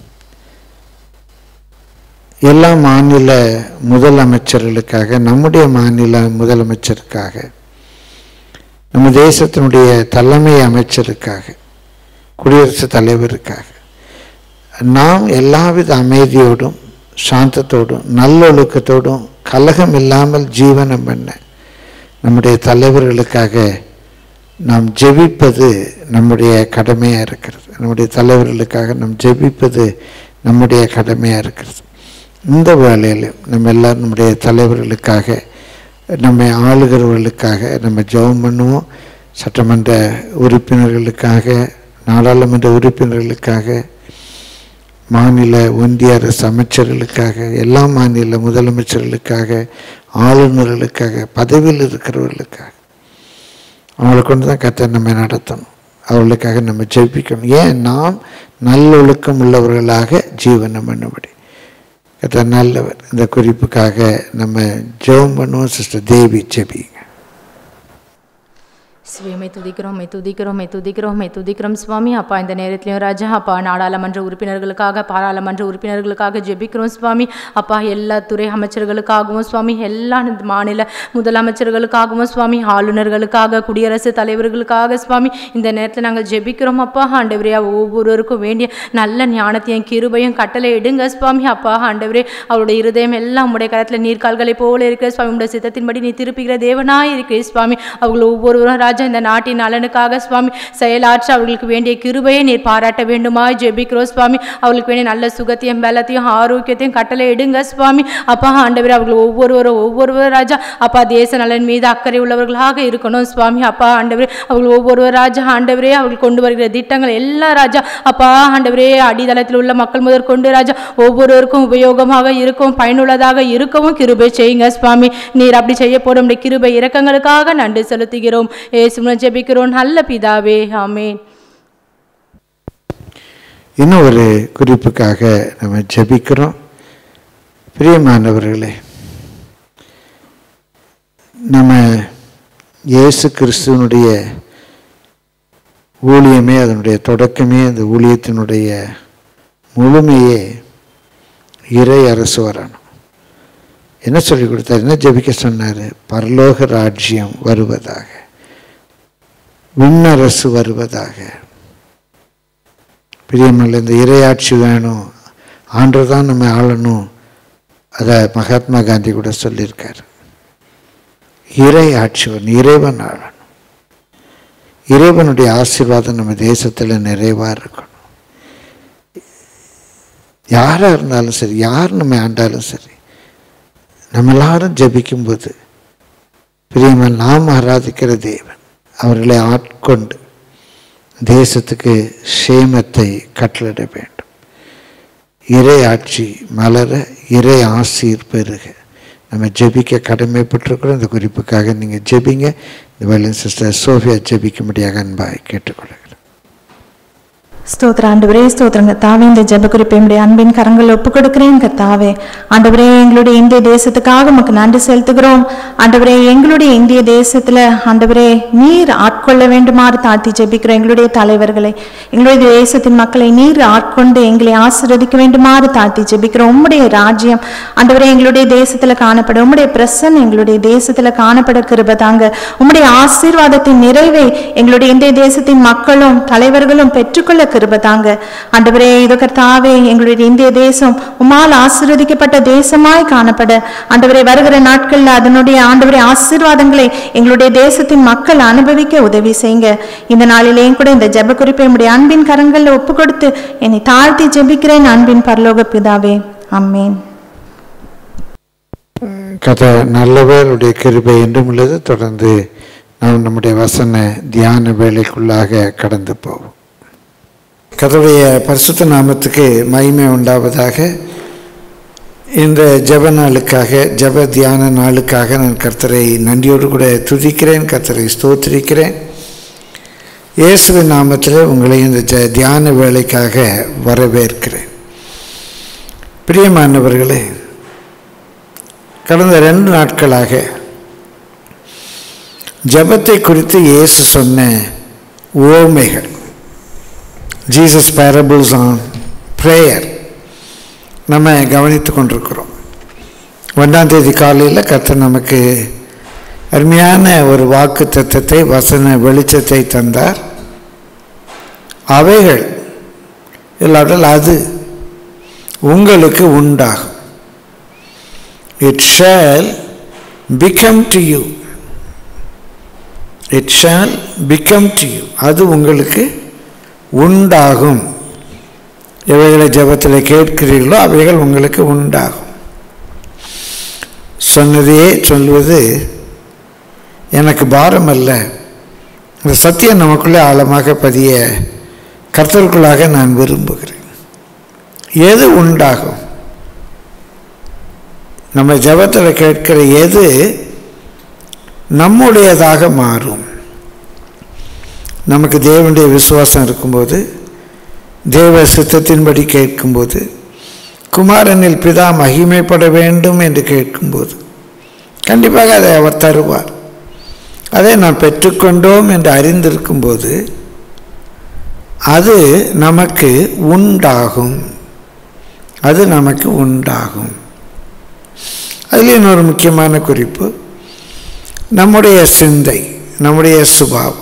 எல்லா மாநில முதலமைச்சர்களுக்காக நம்முடைய மாநில முதலமைச்சருக்காக நம்ம தேசத்தினுடைய தலைமை அமைச்சருக்காக குடியரசுத் தலைவருக்காக நாம் எல்லாவித அமைதியோடும் சாந்தத்தோடும் நல்லொழுக்கத்தோடும் கலகம் இல்லாமல் ஜீவனம் பண்ண நம்முடைய தலைவர்களுக்காக நாம் ஜெபிப்பது நம்முடைய கடமையாக இருக்கிறது நம்முடைய தலைவர்களுக்காக நாம் ஜெபிப்பது நம்முடைய கடமையாக இருக்கிறது இந்த வேளையில் நம்ம எல்லாரும் நம்முடைய தலைவர்களுக்காக நம்மை ஆளுகிறவர்களுக்காக நம்ம ஜெபம் பண்ணுவோம் சட்டமன்ற உறுப்பினர்களுக்காக நாடாளுமன்ற உறுப்பினர்களுக்காக மாநில ஒன்றிய அரசு அமைச்சர்களுக்காக எல்லா மாநில முதலமைச்சர்களுக்காக ஆளுநர்களுக்காக பதவியில் இருக்கிறவர்களுக்காக அவங்களை கொண்டு தான் கத்தை நம்ம நடத்தணும் அவர்களுக்காக நம்ம ஜெபிக்கணும் ஏன் நாம் நல்லொழுக்கம் உள்ளவர்களாக ஜீவனம் பண்ணும்படி கத்த நல்லவர் இந்த குறிப்புக்காக நம்ம ஜெபம் பண்ணுவோம் சிஸ்டர் தேவி ஜெபிங்க சுயமை துதிக்கிறோம் மை துதிக்கிறோம் மை துதிக்கிறோம் மை துதிக்கிறோம் சுவாமி அப்பா இந்த நேரத்திலையும் ராஜா அப்பா நாடாளுமன்ற உறுப்பினர்களுக்காக பாராளுமன்ற உறுப்பினர்களுக்காக ஜெபிக்கிறோம் சுவாமி அப்பா எல்லா துறை அமைச்சர்களுக்காகவும் சுவாமி எல்லா மாநில முதலமைச்சர்களுக்காகவும் சுவாமி ஆளுநர்களுக்காக குடியரசுத் தலைவர்களுக்காக சுவாமி இந்த நேரத்தில் நாங்கள் ஜெபிக்கிறோம் அப்பா ஆண்டவரே ஒவ்வொருவருக்கும் வேண்டிய நல்ல ஞானத்தையும் கிருபையும் கட்டளை எடுங்க சுவாமி அப்பா ஆண்டவரே அவருடைய இருதயம் எல்லாம் உடைய கரத்தில் நீர்க்கால்களை போல இருக்கிற சுவாமி உடைய சித்தத்தின்படி நீ திருப்புகிற தேவனாய் இருக்கிற சுவாமி அவர்கள் ஒவ்வொருவரும் ராஜா இந்த நாட்டின் நலனுக்காக சுவாமி செயலாற்ற அவர்களுக்கு வேண்டிய கிருபையை நீர் பாராட்ட வேண்டுமா ஜெபிக்கிறோம் சுவாமி அவர்களுக்கு வேண்டிய நல்ல சுகத்தையும் பலத்தையும் ஆரோக்கியத்தையும் கட்டளை எடுங்க சுவாமி அப்பா ஆண்டவர் அவர்கள் ஒவ்வொருவரும் ஒவ்வொருவர் ராஜா அப்பா தேச நலன் மீது அக்கறை உள்ளவர்களாக இருக்கணும் சுவாமி அப்பா ஆண்டவரே அவர்கள் ஒவ்வொருவர் ராஜா ஆண்டவரே அவர்கள் கொண்டு வருகிற திட்டங்கள் எல்லா ராஜா அப்பா ஆண்டவரே அடித்தளத்தில் உள்ள மக்கள் முதற்கொண்டு ராஜா ஒவ்வொருவருக்கும் உபயோகமாக இருக்கும் பயனுள்ளதாக இருக்கவும் கிருபை செய்யுங்க சுவாமி நீர் அப்படி செய்ய போடும் கிருபை இரக்கங்களுக்காக நன்றி செலுத்துகிறோம் ஏசுமுடன் ஜெபிக்கிறோம் நல்ல பிதாவே ஆமென் இன்னும் ஒரு குறிப்புக்காக நம்ம ஜெபிக்கிறோம் பிரியமானவர்களே நம்ம இயேசு கிறிஸ்துவனுடைய ஊழியமே அதனுடைய தொடக்கமே அந்த ஊழியத்தினுடைய முழுமையே இறை அரசு வரணும் என்ன சொல்லி கொடுத்தாரு என்ன ஜெபிக்க சொன்னார் பரலோக ராஜ்யம் வருவதாக விண்ணரசு வருவதாக பிரியமல்ல இந்த இறையாட்சி வேணும் ஆண்டவர் தான் நம்ம ஆளணும் அதை மகாத்மா காந்தி கூட சொல்லியிருக்காரு இறை ஆட்சி வரணும் இறைவன் ஆளணும் இறைவனுடைய ஆசீர்வாதம் நம்ம தேசத்தில் நிறைவாக இருக்கணும் யாராக இருந்தாலும் சரி யார் நம்ம ஆண்டாலும் சரி நம்ம எல்லாரும் ஜபிக்கும்போது பிரியமல் நாம் ஆராதிக்கிற தேவன் அவர்களை ஆட்கொண்டு தேசத்துக்கு சேமத்தை கட்டளிட வேண்டும் இறை ஆட்சி மலர இறை ஆசீர் பெருக நம்ம ஜெபிக்க கடமைப்பட்டிருக்கிறோம் இந்த குறிப்புக்காக நீங்கள் ஜெபிங்க இந்த வேலையின் சிஸ்டர் சோஃபியா ஜெபிக்கும்படியாக அன்பாய் கேட்டுக்கொள்கிறேன் ஸ்தோத்திர ஆண்டவரே ஸ்தோத்திரம் கத்தாவே இந்த ஜெப குறிப்பை என்னுடைய அன்பின் கரங்கள் ஒப்பு கொடுக்கிறேன் கத்தாவே ஆண்டவரே எங்களுடைய இந்திய தேசத்துக்காக உமக்கு நன்றி செலுத்துகிறோம் ஆண்டவரே எங்களுடைய இந்திய தேசத்துல ஆண்டவரே நீர் ஆட்கொள்ள வேண்டுமாறு தாழ்த்தி ஜெபிக்கிறோம் எங்களுடைய தலைவர்களை எங்களுடைய தேசத்தின் மக்களை நீர் ஆட்கொண்டு எங்களை ஆசீர்வதிக்க வேண்டுமாறு தாழ்த்தி ஜெபிக்கிறோம் உம்முடைய ராஜ்யம் ஆண்டவரே எங்களுடைய தேசத்துல காணப்பட உம்முடைய பிரசன் எங்களுடைய தேசத்துல காணப்பட கிருப தாங்க உம்முடைய ஆசீர்வாதத்தின் நிறைவை எங்களுடைய இந்திய தேசத்தின் மக்களும் தலைவர்களும் பெற்றுக்கொள்ள கிருப தாங்க ஆண்டவரே இதோ கர்த்தாவே எங்களுடைய இந்திய தேசம் உம்மால் ஆசீர்வதிக்கப்பட்ட தேசமாய் காணப்பட ஆண்டவரே வருகிற நாட்கள்ல அதனுடைய ஆண்டவரே ஆசீர்வாதங்களை எங்களுடைய தேசத்தின் மக்கள் அனுபவிக்க உதவி செய்யுங்க இந்த நாளிலேயும் கூட இந்த ஜெப குறிப்பை உடைய அன்பின் கரங்களில் ஒப்பு கொடுத்து என்னை தாழ்த்தி ஜெபிக்கிறேன் அன்பின் பரலோக பிதாவே அம்மேன் கதை நல்லவருடைய கிருபை என்றும் உள்ளது தொடர்ந்து நாம் நம்முடைய வசன தியான வேலைக்குள்ளாக கடந்து போவோம் கதவுடைய பரிசுத்த நாமத்துக்கு மகிமை உண்டாவதாக இந்த ஜெப நாளுக்காக ஜெப தியான நாளுக்காக நான் கர்த்தரை நன்றியோடு கூட துதிக்கிறேன் கர்த்தரை ஸ்தோத்திரிக்கிறேன் இயேசுவின் நாமத்தில் உங்களை இந்த ஜ தியான வேலைக்காக வரவேற்கிறேன் பிரியமானவர்களே கடந்த ரெண்டு நாட்களாக ஜெபத்தை குறித்து இயேசு சொன்ன ஓமைகள் ஜீசஸ் பேரபிள்ஸ் ஆன் ப்ரேயர் நம்ம கவனித்து கொண்டிருக்கிறோம் ஒன்றாம் தேதி காலையில் கர்த்தர் நமக்கு அருமையான ஒரு வாக்கு தத்தத்தை வசன வெளிச்சத்தை தந்தார் அவைகள் இல்லாவிட்டால் அது உங்களுக்கு உண்டாகும் it shall become to you it shall become to you அது உங்களுக்கு உண்டாகும் எவைகளை ஜபத்தில் கேட்கிறீர்களோ அவைகள் உங்களுக்கு உண்டாகும் சொன்னதையே சொல்வது எனக்கு பாரம் அல்ல இந்த சத்தியம் நமக்குள்ளே ஆழமாக பதிய கர்த்தருக்குள்ளாக நான் விரும்புகிறேன் எது உண்டாகும் நம்ம ஜபத்தில் கேட்கிற எது நம்முடையதாக மாறும் நமக்கு தேவனுடைய விசுவாசம் இருக்கும்போது தேவ சித்தத்தின்படி கேட்கும்போது குமாரனில் பிதா மகிமைப்பட வேண்டும் என்று கேட்கும்போது கண்டிப்பாக அதை அவர் தருவார் அதை நாம் பெற்றுக்கொண்டோம் என்று அறிந்திருக்கும்போது அது நமக்கு உண்டாகும் அது நமக்கு உண்டாகும் அதில் இன்னொரு முக்கியமான குறிப்பு நம்முடைய சிந்தை நம்முடைய சுபாவம்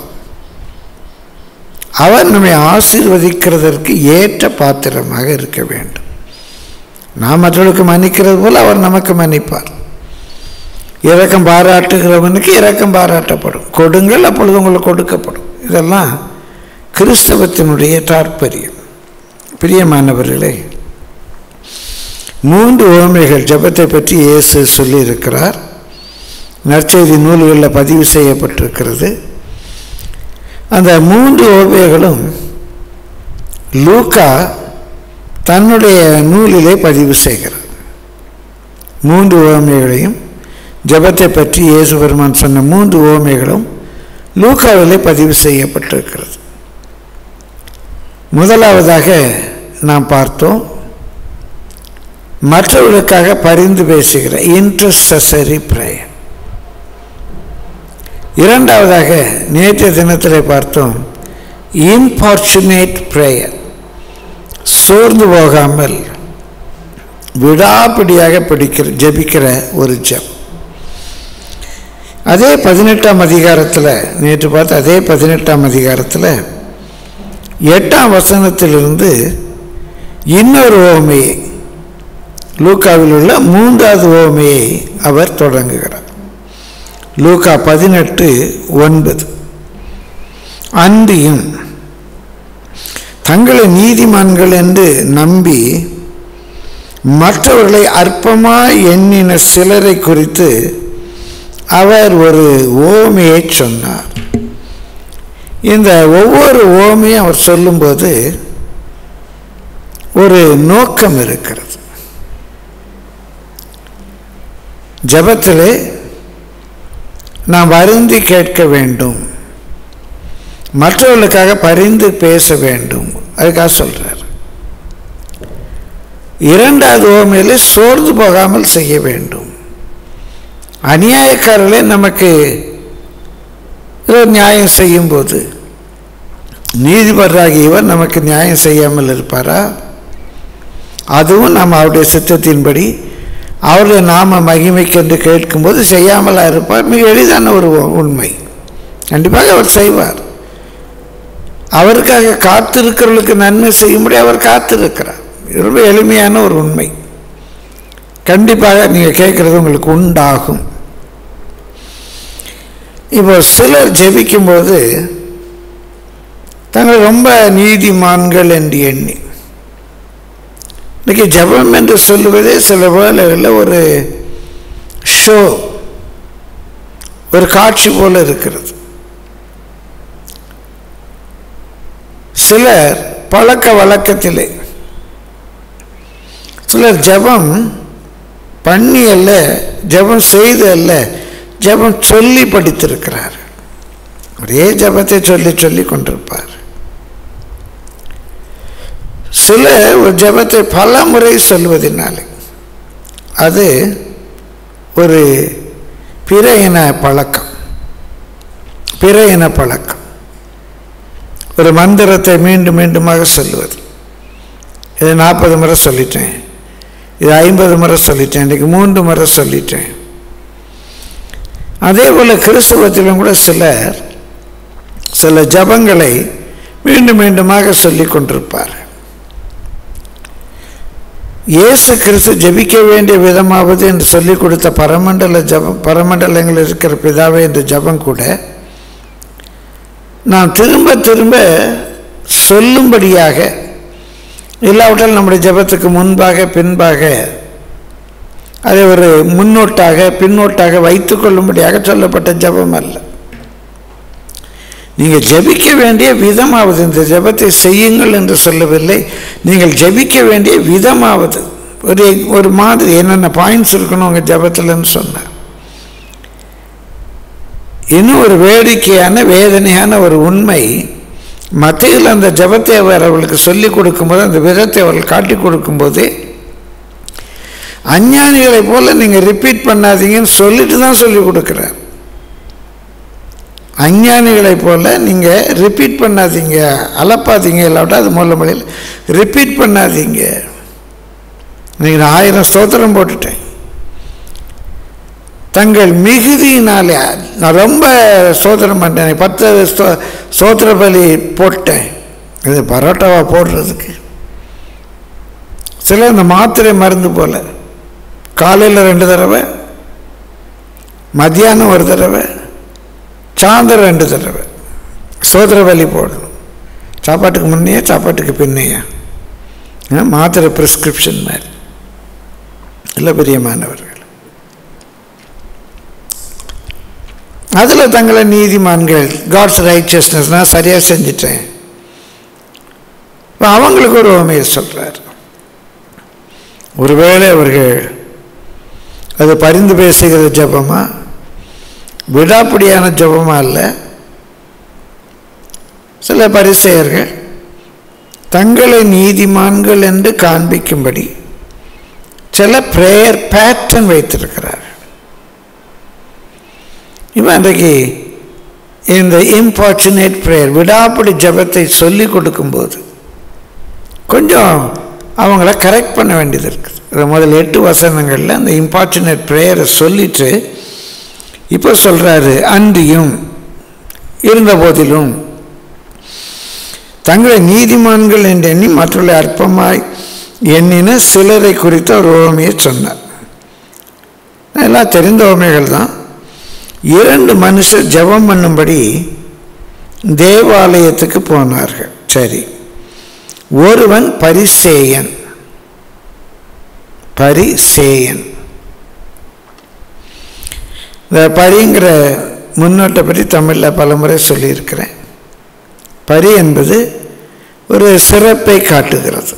அவர் நம்மை ஆசீர்வதிக்கிறதற்கு ஏற்ற பாத்திரமாக இருக்க வேண்டும் நாம் மற்றவர்களுக்கு மன்னிக்கிறது போல் அவர் நமக்கு மன்னிப்பார் இரக்கம் பாராட்டுகிறவனுக்கு இரக்கம் பாராட்டப்படும் கொடுங்கள் அப்பொழுது உங்களுக்கு கொடுக்கப்படும் இதெல்லாம் கிறிஸ்தவத்தினுடைய தாற்பயம் பிரியமானவர்களே மூன்று ஓமைகள் ஜபத்தை பற்றி இயேசு சொல்லியிருக்கிறார் நற்செய்தி நூல்களில் பதிவு செய்யப்பட்டிருக்கிறது அந்த மூன்று ஓவியங்களும் லூக்கா தன்னுடைய நூலிலே பதிவு செய்கிறார் மூன்று ஓமைகளையும் ஜபத்தை பற்றி இயேசு பெருமான் சொன்ன மூன்று ஓமைகளும் லூக்காவிலே பதிவு செய்யப்பட்டிருக்கிறது முதலாவதாக நாம் பார்த்தோம் மற்றவர்களுக்காக பரிந்து பேசுகிற இன்ட்ரஸரி ப்ரேயர் இரண்டாவதாக நேற்றைய தினத்தில் பார்த்தோம் இம்பார்ச்சுனேட் ப்ரேயர் சோர்ந்து போகாமல் விடாப்பிடியாக பிடிக்கிற ஜபிக்கிற ஒரு ஜப் அதே பதினெட்டாம் அதிகாரத்தில் நேற்று பார்த்து அதே பதினெட்டாம் அதிகாரத்தில் எட்டாம் வசனத்திலிருந்து இன்னொரு ஓமையை லூக்காவில் உள்ள மூன்றாவது ஓமையை அவர் தொடங்குகிறார் லூக்கா பதினெட்டு ஒன்பது அன்றியும் தங்களை நீதிமான்கள் என்று நம்பி மற்றவர்களை அற்பமாய் எண்ணின சிலரை குறித்து அவர் ஒரு ஓமையை சொன்னார் இந்த ஒவ்வொரு ஓமையும் அவர் சொல்லும்போது ஒரு நோக்கம் இருக்கிறது ஜபத்திலே நாம் வருந்தி கேட்க வேண்டும் மற்றவர்களுக்காக பரிந்து பேச வேண்டும் அதுக்காக சொல்றார் இரண்டாவது ஓமையிலே சோர்ந்து போகாமல் செய்ய வேண்டும் அநியாயக்காரர்களே நமக்கு ஏதோ நியாயம் செய்யும்போது நீதிபதியாகிய இவர் நமக்கு நியாயம் செய்யாமல் இருப்பாரா அதுவும் நாம் அவருடைய சித்தத்தின்படி அவருடைய நாம மகிமைக்கென்று கேட்கும்போது செய்யாமலா இருப்பார் மிக எளிதான ஒரு உண்மை கண்டிப்பாக அவர் செய்வார் அவருக்காக காத்திருக்கிறவர்களுக்கு நன்மை செய்யும்படி அவர் காத்திருக்கிறார் இது ரொம்ப எளிமையான ஒரு உண்மை கண்டிப்பாக நீங்கள் கேட்குறது உங்களுக்கு உண்டாகும் இப்போ சிலர் ஜெபிக்கும்போது தங்கள் ரொம்ப நீதிமான்கள் என்று எண்ணி இன்னைக்கு ஜெபம் என்று சொல்லுவதே சில வேளைகளில் ஒரு ஷோ ஒரு காட்சி போல இருக்கிறது சிலர் பழக்க வழக்கத்திலே சிலர் ஜெபம் பண்ணி அல்ல ஜெபம் செய்து அல்ல ஜெபம் சொல்லி படித்திருக்கிறார் ஒரே ஜெபத்தை சொல்லி சொல்லி கொண்டிருப்பார் சிலர் ஒரு ஜெபத்தை பல முறை சொல்வதனாலே அது ஒரு பிற இன பழக்கம் பிற இன பழக்கம் ஒரு மந்திரத்தை மீண்டும் மீண்டுமாக சொல்லுவது இது நாற்பது முறை சொல்லிட்டேன் இது ஐம்பது முறை சொல்லிட்டேன் இன்றைக்கு மூன்று முறை சொல்லிட்டேன் அதே போல் கிறிஸ்தவத்திலும் கூட சிலர் சில ஜபங்களை மீண்டும் மீண்டுமாக சொல்லி கொண்டிருப்பார் இயேசு கிறிஸ்து ஜெபிக்க வேண்டிய விதமாவது என்று சொல்லிக் கொடுத்த பரமண்டல ஜபம் பரமண்டலங்கள் இருக்கிற பிதாவே என்ற ஜபம் கூட நாம் திரும்ப திரும்ப சொல்லும்படியாக இல்லாவிட்டால் நம்முடைய ஜபத்துக்கு முன்பாக பின்பாக அதை ஒரு முன்னோட்டாக பின்னோட்டாக வைத்து கொள்ளும்படியாக சொல்லப்பட்ட ஜபம் அல்ல நீங்கள் ஜெபிக்க வேண்டிய விதமாவது இந்த ஜெபத்தை செய்யுங்கள் என்று சொல்லவில்லை நீங்கள் ஜெபிக்க வேண்டிய விதமாவது ஒரு ஒரு மாதிரி என்னென்ன பாயிண்ட்ஸ் இருக்கணும் உங்கள் ஜெபத்தில்னு சொன்னார் இன்னும் ஒரு வேடிக்கையான வேதனையான ஒரு உண்மை மத்தியில் அந்த ஜபத்தை அவர் அவர்களுக்கு சொல்லிக் கொடுக்கும்போது அந்த விதத்தை அவர்கள் காட்டி கொடுக்கும்போது அஞ்ஞானிகளைப் போல நீங்கள் ரிப்பீட் பண்ணாதீங்கன்னு சொல்லிட்டு தான் சொல்லிக் கொடுக்குறார் அஞ்ஞானிகளைப் போல நீங்கள் ரிப்பீட் பண்ணாதீங்க அலப்பாதீங்க இல்லாவிட்டா அது மூல மொழியில் ரிப்பீட் பண்ணாதீங்க இன்னைக்கு நான் ஆயிரம் ஸ்தோத்திரம் போட்டுட்டேன் தங்கள் மிகுதியினாலே நான் ரொம்ப சோதனம் பண்ணிட்டேன் பத்து ஸ்தோ சோத்திர பலி போட்டேன் இது பரோட்டாவா போடுறதுக்கு சில இந்த மாத்திரை மருந்து போல் காலையில் ரெண்டு தடவை மத்தியானம் ஒரு தடவை சாயந்தரம் ரெண்டு தடவை சோதர பலி போடணும் சாப்பாட்டுக்கு முன்னையே சாப்பாட்டுக்கு பின்னையா ஆ, மாத்திரை ப்ரிஸ்கிரிப்ஷன் மாதிரி இல்லை பிரியமானவர்கள் அதில் தங்களை நீதிமான்கள் காட்ஸ் ரைச்சஸ்னஸ் நான் சரியாக செஞ்சிட்டேன் இப்ப அவங்களுக்கு ஒரு உண்மையை சொல்கிறார் ஒருவேளை அவர்கள் அது பரிந்து பேசுகிற ஜபமா விடாப்பிடியான ஜபமா இல்லை சில பரிசெயர்கள் தங்களை நீதிமான்கள் என்று காண்பிக்கும்படி சில ப்ரேயர் பேட்டர்ன் வைத்திருக்கிறார் இவன் அன்றைக்கு இந்த இம்பார்ச்சுனேட் ப்ரேயர் விடாப்படி ஜபத்தை சொல்லி கொடுக்கும்போது கொஞ்சம் அவங்கள கரெக்ட் பண்ண வேண்டியது இருக்குது அது முதல் எட்டு வசனங்களில் அந்த இம்பார்ச்சுனேட் ப்ரேயரை சொல்லிட்டு இப்போ சொல்கிறாரு அன்றியும் இருந்த போதிலும் தங்களை நீதிமான்கள் என்று எண்ணி மற்றவர்களை அற்பமாய் எண்ணின சிலரை குறித்து ஒரு ஓமையை சொன்னார் எல்லாம் தெரிந்த ஓமைகள் தான் இரண்டு மனுஷர் ஜெபம் பண்ணும்படி தேவாலயத்துக்கு போனார்கள் சரி ஒருவன் பரிசேயன் பரிசேயன் இந்த பரிங்கிற முன்னோட்டை பற்றி தமிழில் பலமுறை சொல்லியிருக்கிறேன் பரி என்பது ஒரு சிறப்பை காட்டுகிறது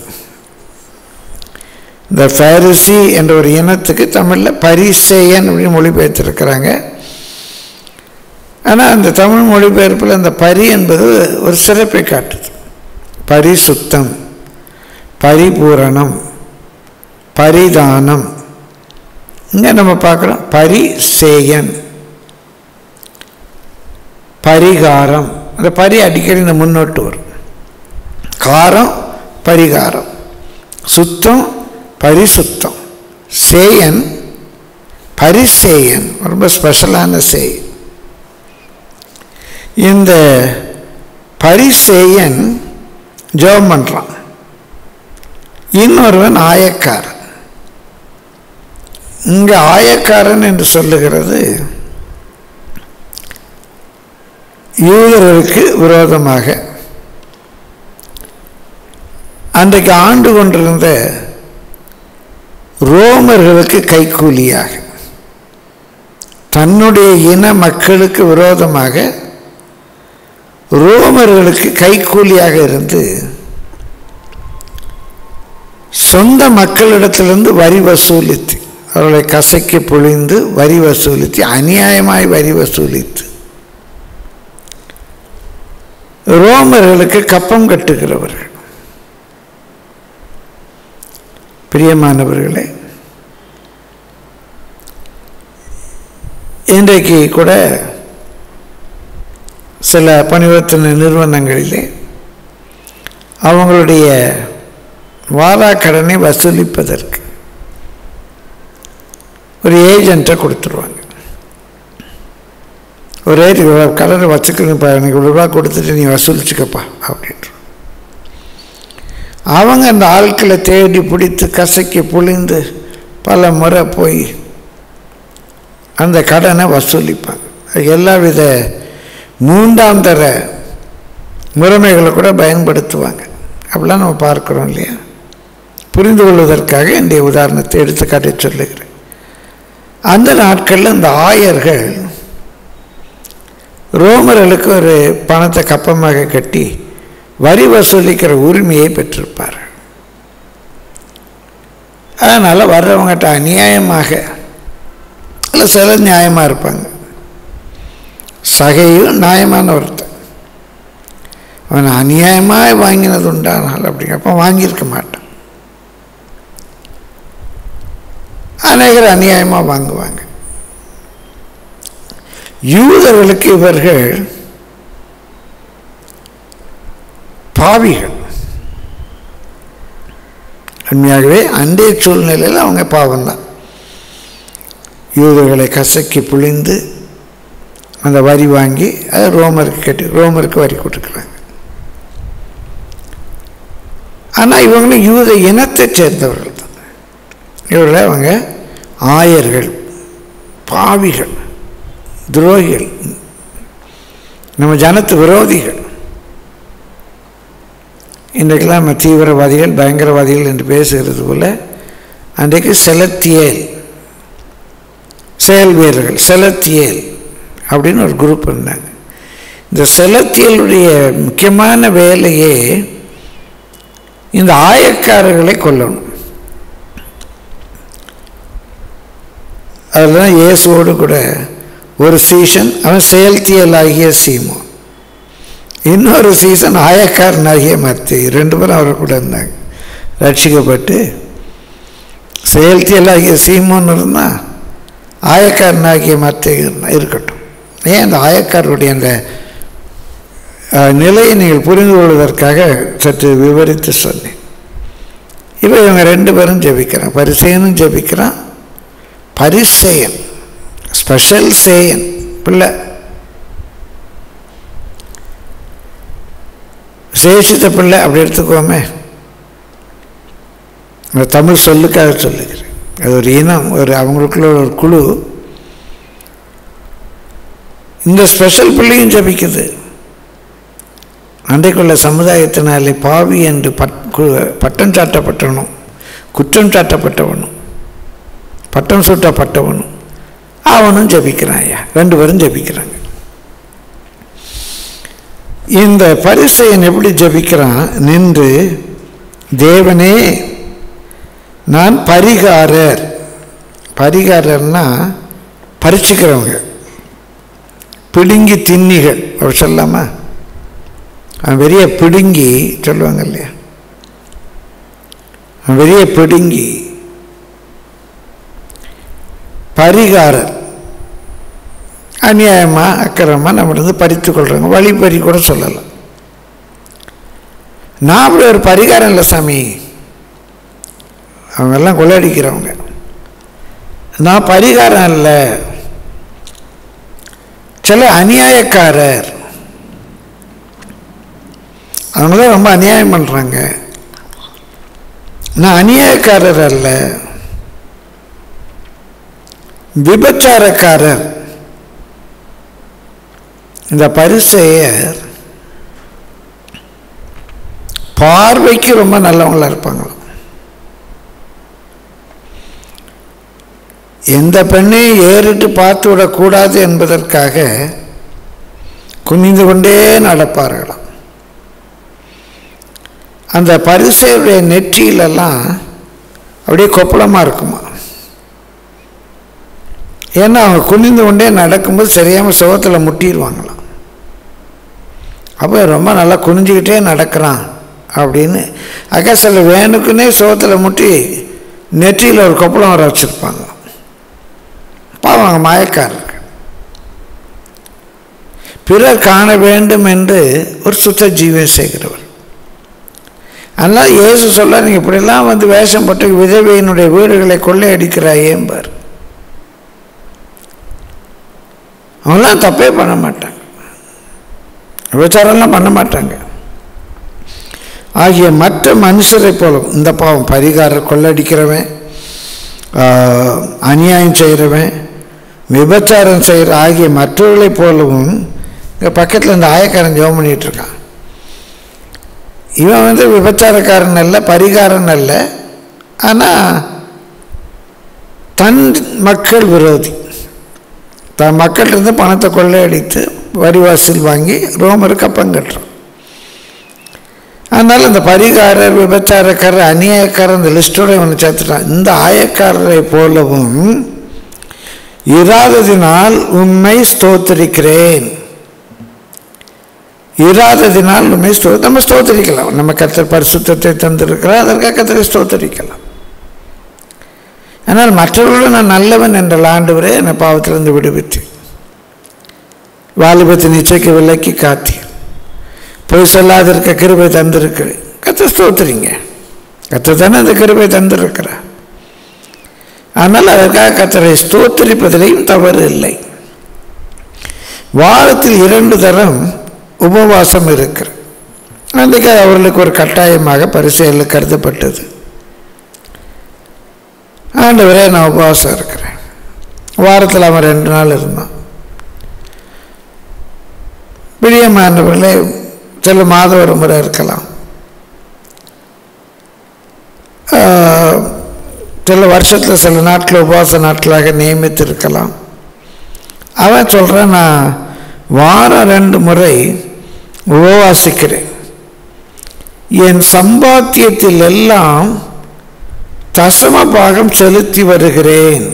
இந்த ஃபேரிசி என்ற ஒரு இனத்துக்கு தமிழில் பரிசேயன் அப்படின்னு மொழிபெயர்த்திருக்கிறாங்க ஆனால் அந்த தமிழ் மொழிபெயர்ப்பில் அந்த பரி என்பது ஒரு சிறப்பை காட்டுது பரிசுத்தம் பரிபூரணம் பரிதானம் இங்கே நம்ம பார்க்குறோம் பரிசேயன் பரிகாரம் அந்த பரி அடிக்கடி இந்த முன்னோட்டு வரும் காரம் பரிகாரம் சுத்தம் பரிசுத்தம் சேயன் பரிசேயன் ரொம்ப ஸ்பெஷலான சேய் இந்த பரிசேயன் ஜெபம் பண்ணுறான் இன்னொருவன் ஆயக்காரன் இங்கே ஆயக்காரன் என்று சொல்லுகிறது யூதர்களுக்கு விரோதமாக அன்றைக்கு ஆண்டு கொண்டிருந்த ரோமர்களுக்கு கைக்கூலியாக தன்னுடைய இன மக்களுக்கு விரோதமாக ரோமர்களுக்கு கைக்கூலியாக இருந்து சொந்த மக்களிடத்திலிருந்து வரி வசூலித்து அவர்களை கசக்கி பொழிந்து வரி வசூலித்து அநியாயமாய் வரி வசூலித்து ரோமர்களுக்கு கப்பம் கட்டுகிறவர்கள் பிரியமானவர்களே இன்றைக்கு கூட சில பணிவர்த்தனை நிறுவனங்களிலே அவங்களுடைய வாரா கடனை வசூலிப்பதற்கு ஒரு ஏஜெண்ட்டை கொடுத்துருவாங்க ஒரு ரேட்டு இவ்வளோ கடனை வச்சுக்கணுப்பா எனக்கு இவ்வளோ ரூபா கொடுத்துட்டு நீ வசூலிச்சுக்கப்பா அப்படின்ட்டு அவங்க அந்த ஆட்களை தேடி பிடித்து கசக்கி புழிந்து பல முறை போய் அந்த கடனை வசூலிப்பாங்க அது எல்லா வித மூன்றாம் தர முறைமைகளை கூட பயன்படுத்துவாங்க அப்படிலாம் நம்ம பார்க்குறோம் இல்லையா புரிந்து கொள்வதற்காக இந்த உதாரணத்தை எடுத்துக்காட்டி சொல்லுகிறேன் அந்த நாட்களில் இந்த ஆயர்கள் ரோமர்களுக்கு ஒரு பணத்தை கப்பமாக கட்டி வரி வசூலிக்கிற உரிமையை பெற்றிருப்பார்கள் அதனால் வர்றவங்ககிட்ட அநியாயமாக இல்லை சில நியாயமாக இருப்பாங்க சகையும் நியாயமான ஒருத்தன் அவன் அநியாயமாக வாங்கினது உண்டானால் அப்படிங்கிறப்ப வாங்கியிருக்க மாட்டான் அநேகர் அநியாயமாக வாங்குவாங்க யூதர்களுக்கு இவர்கள் பாவிகள் உண்மையாகவே அன்றைய சூழ்நிலையில் அவங்க பாவம்தான் யூதர்களை கசக்கி புழிந்து அந்த வரி வாங்கி அதை ரோமருக்கு கட்டி ரோமருக்கு வரி கொடுக்குறாங்க ஆனால் இவங்களும் யூத இனத்தைச் சேர்ந்தவர்கள் தான் இவர்களை அவங்க ஆயர்கள் பாவிகள் துரோகிகள் நம்ம ஜனத்து விரோதிகள் இன்றைக்கெல்லாம் நம்ம தீவிரவாதிகள் பயங்கரவாதிகள் என்று பேசுகிறது போல அன்றைக்கு செலத்தியேல் செயல் வீரர்கள் செலத்தியேல் அப்படின்னு ஒரு குரூப் இருந்தாங்க இந்த செலத்தியலுடைய முக்கியமான வேலையே இந்த ஆயக்காரர்களை கொல்லணும் அதெல்லாம் இயேசுவோடு கூட ஒரு சீசன் அவன் செயல்தியலாகிய சீமோ இன்னொரு சீசன் ஆயக்காரனாகிய மத்தி ரெண்டு பேரும் அவரை கூட இருந்தாங்க ரட்சிக்கப்பட்டு செயல்தியலாகிய சீமோன்னு இருந்தால் ஆயக்காரனாகிய மத்தி இருக்கட்டும் ஏன் அந்த ஆயக்காரருடைய அந்த அஹ், நிலையை நீங்கள் புரிந்து கொள்வதற்காக சற்று விவரித்து சொன்னேன் இப்போ இவங்க ரெண்டு பேரும் ஜெபிக்கிறான் பரிசேயனும் ஜெபிக்கிறான் பரிசேயன் ஸ்பெஷல் சேயன் பிள்ளை விசேஷித்த பிள்ளை அப்படி எடுத்துக்கோமே இந்த தமிழ் சொல்லுக்காக சொல்லுகிறேன் அது ஒரு இனம் ஒரு அவங்களுக்குள்ள ஒரு குழு இந்த ஸ்பெஷல் பிள்ளையும் ஜபிக்குது அன்றைக்குள்ள சமுதாயத்தினாலே பாவி என்று பட் கு- பட்டம் சாட்டப்பட்டவனும் குற்றம் சாட்டப்பட்டவனும் பட்டம் சூட்டப்பட்டவனும் அவனும் ஜபிக்கிறான் ஐயா ரெண்டு பேரும் ஜபிக்கிறாங்க இந்த பரிசையன் எப்படி ஜபிக்கிறான் நின்று தேவனே நான் பரிகாரர் பரிகாரர்னா பறிச்சுக்கிறவங்க பிடுங்கி தின்னிகள் அவர் சொல்லாமா அவன் பெரிய பிடுங்கி சொல்லுவாங்க இல்லையா அவன் பெரிய பிடுங்கி பரிகாரர் அநியாயமாக அக்கிரமாக நம்மளிருந்து பறித்து கொள்கிறாங்க வழிப்பறி கூட சொல்லலாம் நான் அப்படி ஒரு பரிகாரம் இல்லை சாமி அவங்கெல்லாம் கொள்ளையடிக்கிறவங்க நான் பரிகாரம் இல்லை சில அநியாயக்காரர் அவங்க தான் ரொம்ப அநியாயம் பண்ணுறாங்க நான் அநியாயக்காரர் அல்ல விபச்சாரக்காரர் இந்த பரிசெயர் பார்வைக்கு ரொம்ப நல்லவங்களா இருப்பாங்க எந்த பெண்ணையும் ஏறிட்டு பார்த்து விடக்கூடாது என்பதற்காக குனிந்து கொண்டே நடப்பார்களாம் அந்த பரிசையுடைய நெற்றியிலெல்லாம் அப்படியே கொப்பளமாக இருக்குமா ஏன்னா அவங்க குனிந்து கொண்டே நடக்கும்போது சரியாமல் சுகத்தில் முட்டிடுவாங்களாம் அப்போ ரொம்ப நல்லா குனிஞ்சிக்கிட்டே நடக்கிறான் அப்படின்னு அக்கா சில வேணுக்குன்னே சுகத்தில் முட்டி நெற்றியில் ஒரு கொப்பளம் வர வச்சுருப்பாங்க பாவம் அவங்க மயக்காரர்கள் பிறர் காண வேண்டும் என்று ஒரு சுத்த ஜீவன் செய்கிறவர் அதனால் இயேசு சொல்ல நீங்கள் இப்படிலாம் வந்து வேஷம் போட்டு விதவையினுடைய வீடுகளை கொள்ளையடிக்கிறாயேம்பார் அவங்களாம் தப்பே பண்ண மாட்டாங்க விபச்சாரம்லாம் பண்ண மாட்டாங்க ஆகிய மற்ற மனுஷரை போல இந்த பாவம் பரிகாரம் கொள்ளடிக்கிறவன் ஆஹ், அநியாயம் செய்கிறவன் விபச்சாரம் செய்கிற ஆகிய மற்றவர்களைப் போலவும் இங்கே பக்கத்தில் இந்த ஆயக்காரன் ஜெபம் பண்ணிட்டு இருக்கான் இவன் வந்து விபச்சாரக்காரன் அல்ல பரிகாரன் அல்ல ஆனால் தன் மக்கள் விரோதி தன் மக்கள்கிட்ட பணத்தை கொள்ளையடித்து வரி வசூல் வாங்கி ரோமருக்கு அப்பம் கட்டுறான் அதனால் இந்த பரிகாரர் விபச்சாரக்காரர் அநியாயக்காரர் இந்த லிஸ்டோட இவனை சேர்த்துட்டான் இந்த ஆயக்காரரை போலவும் இராததினால் உண்மை ஸ்தோத்தரிக்கிறேன் இராததினால் உண்மை ஸ்தோ நம்ம ஸ்தோத்தரிக்கலாம் நம்ம கத்தர் பரிசுத்தத்தை தந்திருக்கிறார் அதற்காக கத்தரை ஸ்தோத்தரிக்கலாம் ஆனால் மற்றவர்களும் நான் நல்லவன் என்ற ஆண்டவரே என்னை பாவத்திலிருந்து விடுவித்து வாலிபத்தின் இச்சைக்கு விலக்கி காத்தி பொய் சொல்லாதிருக்க கிருபை தந்திருக்கு கத்த ஸ்தோத்திரிங்க கத்த தானே அந்த கிருபை தந்திருக்கிறார் ஆனால் அதற்காக கத்தரை ஸ்தோத்தரிப்பதிலையும் தவறு இல்லை வாரத்தில் இரண்டு தரம் உபவாசம் இருக்கிறது அன்றைக்கு அவர்களுக்கு ஒரு கட்டாயமாக பரிசையில் கருதப்பட்டது ஆண்டவரே நான் உபவாசம் இருக்கிறேன் வாரத்தில் அவன் ரெண்டு நாள் இருந்தான் பிரியமானவர்களே சில மாதம் ஒரு முறை இருக்கலாம் ஆஹ், சில வருஷத்தில் சில நாட்கள் உபவாச நாட்களாக நியமித்து இருக்கலாம் அவன் சொல்கிறான் நான் வாரம் ரெண்டு முறை உபவாசிக்கிறேன் என் சம்பாத்தியத்தில் எல்லாம் தசம பாகம் செலுத்தி வருகிறேன்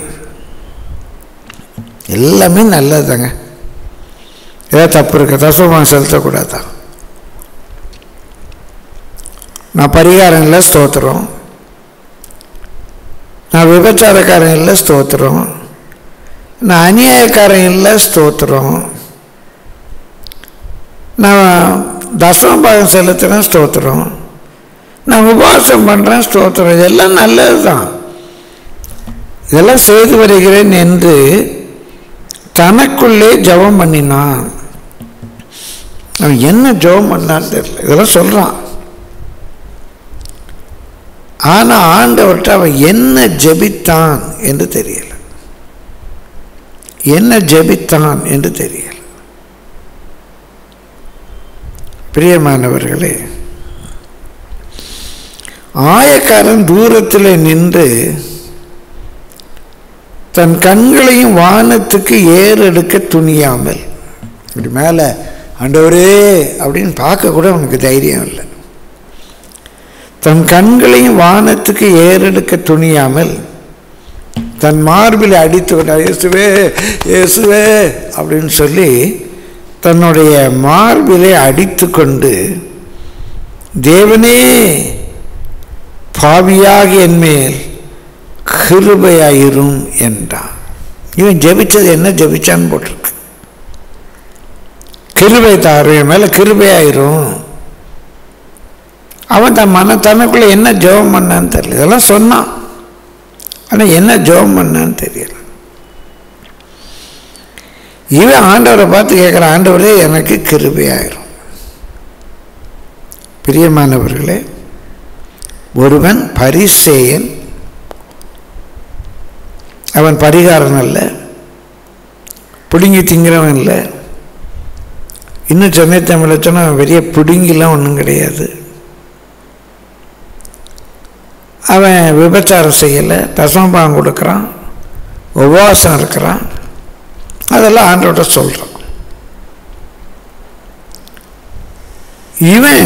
எல்லாமே நல்லதுங்க ஏதோ தப்பு இருக்கு தசமம் செலுத்தக்கூடாதா நான் பரிகாரம் இல்லை ஸ்தோத்திரம் நான் விபச்சாரக்காரன் இல்லை ஸ்தோத்திரம் நான் அநியாயக்காரன் இல்லை ஸ்தோத்திரம் நான் தசம பாகம் செலுத்துகிறேன் ஸ்தோத்திரம் நான் உபவாசம் பண்ணுறேன் ஸ்தோத்திரம் இதெல்லாம் நல்லது தான் இதெல்லாம் செய்து வருகிறேன் என்று தனக்குள்ளே ஜெபம் பண்ணினான் அவன் என்ன ஜெபம் பண்ணான்னு தெரியல இதெல்லாம் சொல்கிறான் ஆனால் ஆண்டவர்கிட்ட அவன் என்ன ஜெபித்தான் என்று தெரியல என்ன ஜெபித்தான் என்று தெரியல பிரியமானவர்களே ஆயக்காரன் தூரத்தில் நின்று தன் கண்களையும் வானத்துக்கு ஏறெடுக்க துணியாமல் இப்படி மேலே ஆண்டவரே அப்படின்னு பார்க்க கூட அவனுக்கு தைரியம் இல்லை தன் கண்களையும் வானத்துக்கு ஏறெடுக்க துணியாமல் தன் மார்பில் அடித்து விட்டார் இயேசுவே இயேசுவே அப்படின்னு சொல்லி தன்னுடைய மார்பிலை அடித்து கொண்டு தேவனே பாவியாக என்மேல் கிருபையாயிரும் என்றான் இவன் ஜெபிச்சது என்ன ஜெபிச்சான்னு போட்டிருக்கு கிருபை தாரும் என் மேலே கிருபையாயிரும் அவன் தன் மன தனக்குள்ளே என்ன ஜெபம் பண்ணான்னு தெரியல இதெல்லாம் சொன்னான் ஆனால் என்ன ஜெபம் பண்ணான்னு தெரியல இவன் ஆண்டவரை பார்த்து கேட்குற ஆண்டவரே எனக்கு கிருபையாயிரும் பிரியமானவர்களே ஒருவன் பரிசேயன் அவன் பரிகாரன் அல்ல பிடுங்கி திங்கிறவன் இல்லை இன்னும் சென்னை தமிழில் சொன்னால் அவன் பெரிய பிடுங்கிலாம் ஒன்றும் கிடையாது அவன் விபச்சாரம் செய்யலை தசமபாகம் கொடுக்குறான் உபவாசம் இருக்கிறான் அதெல்லாம் ஆண்டோட சொல்கிறான் இவன்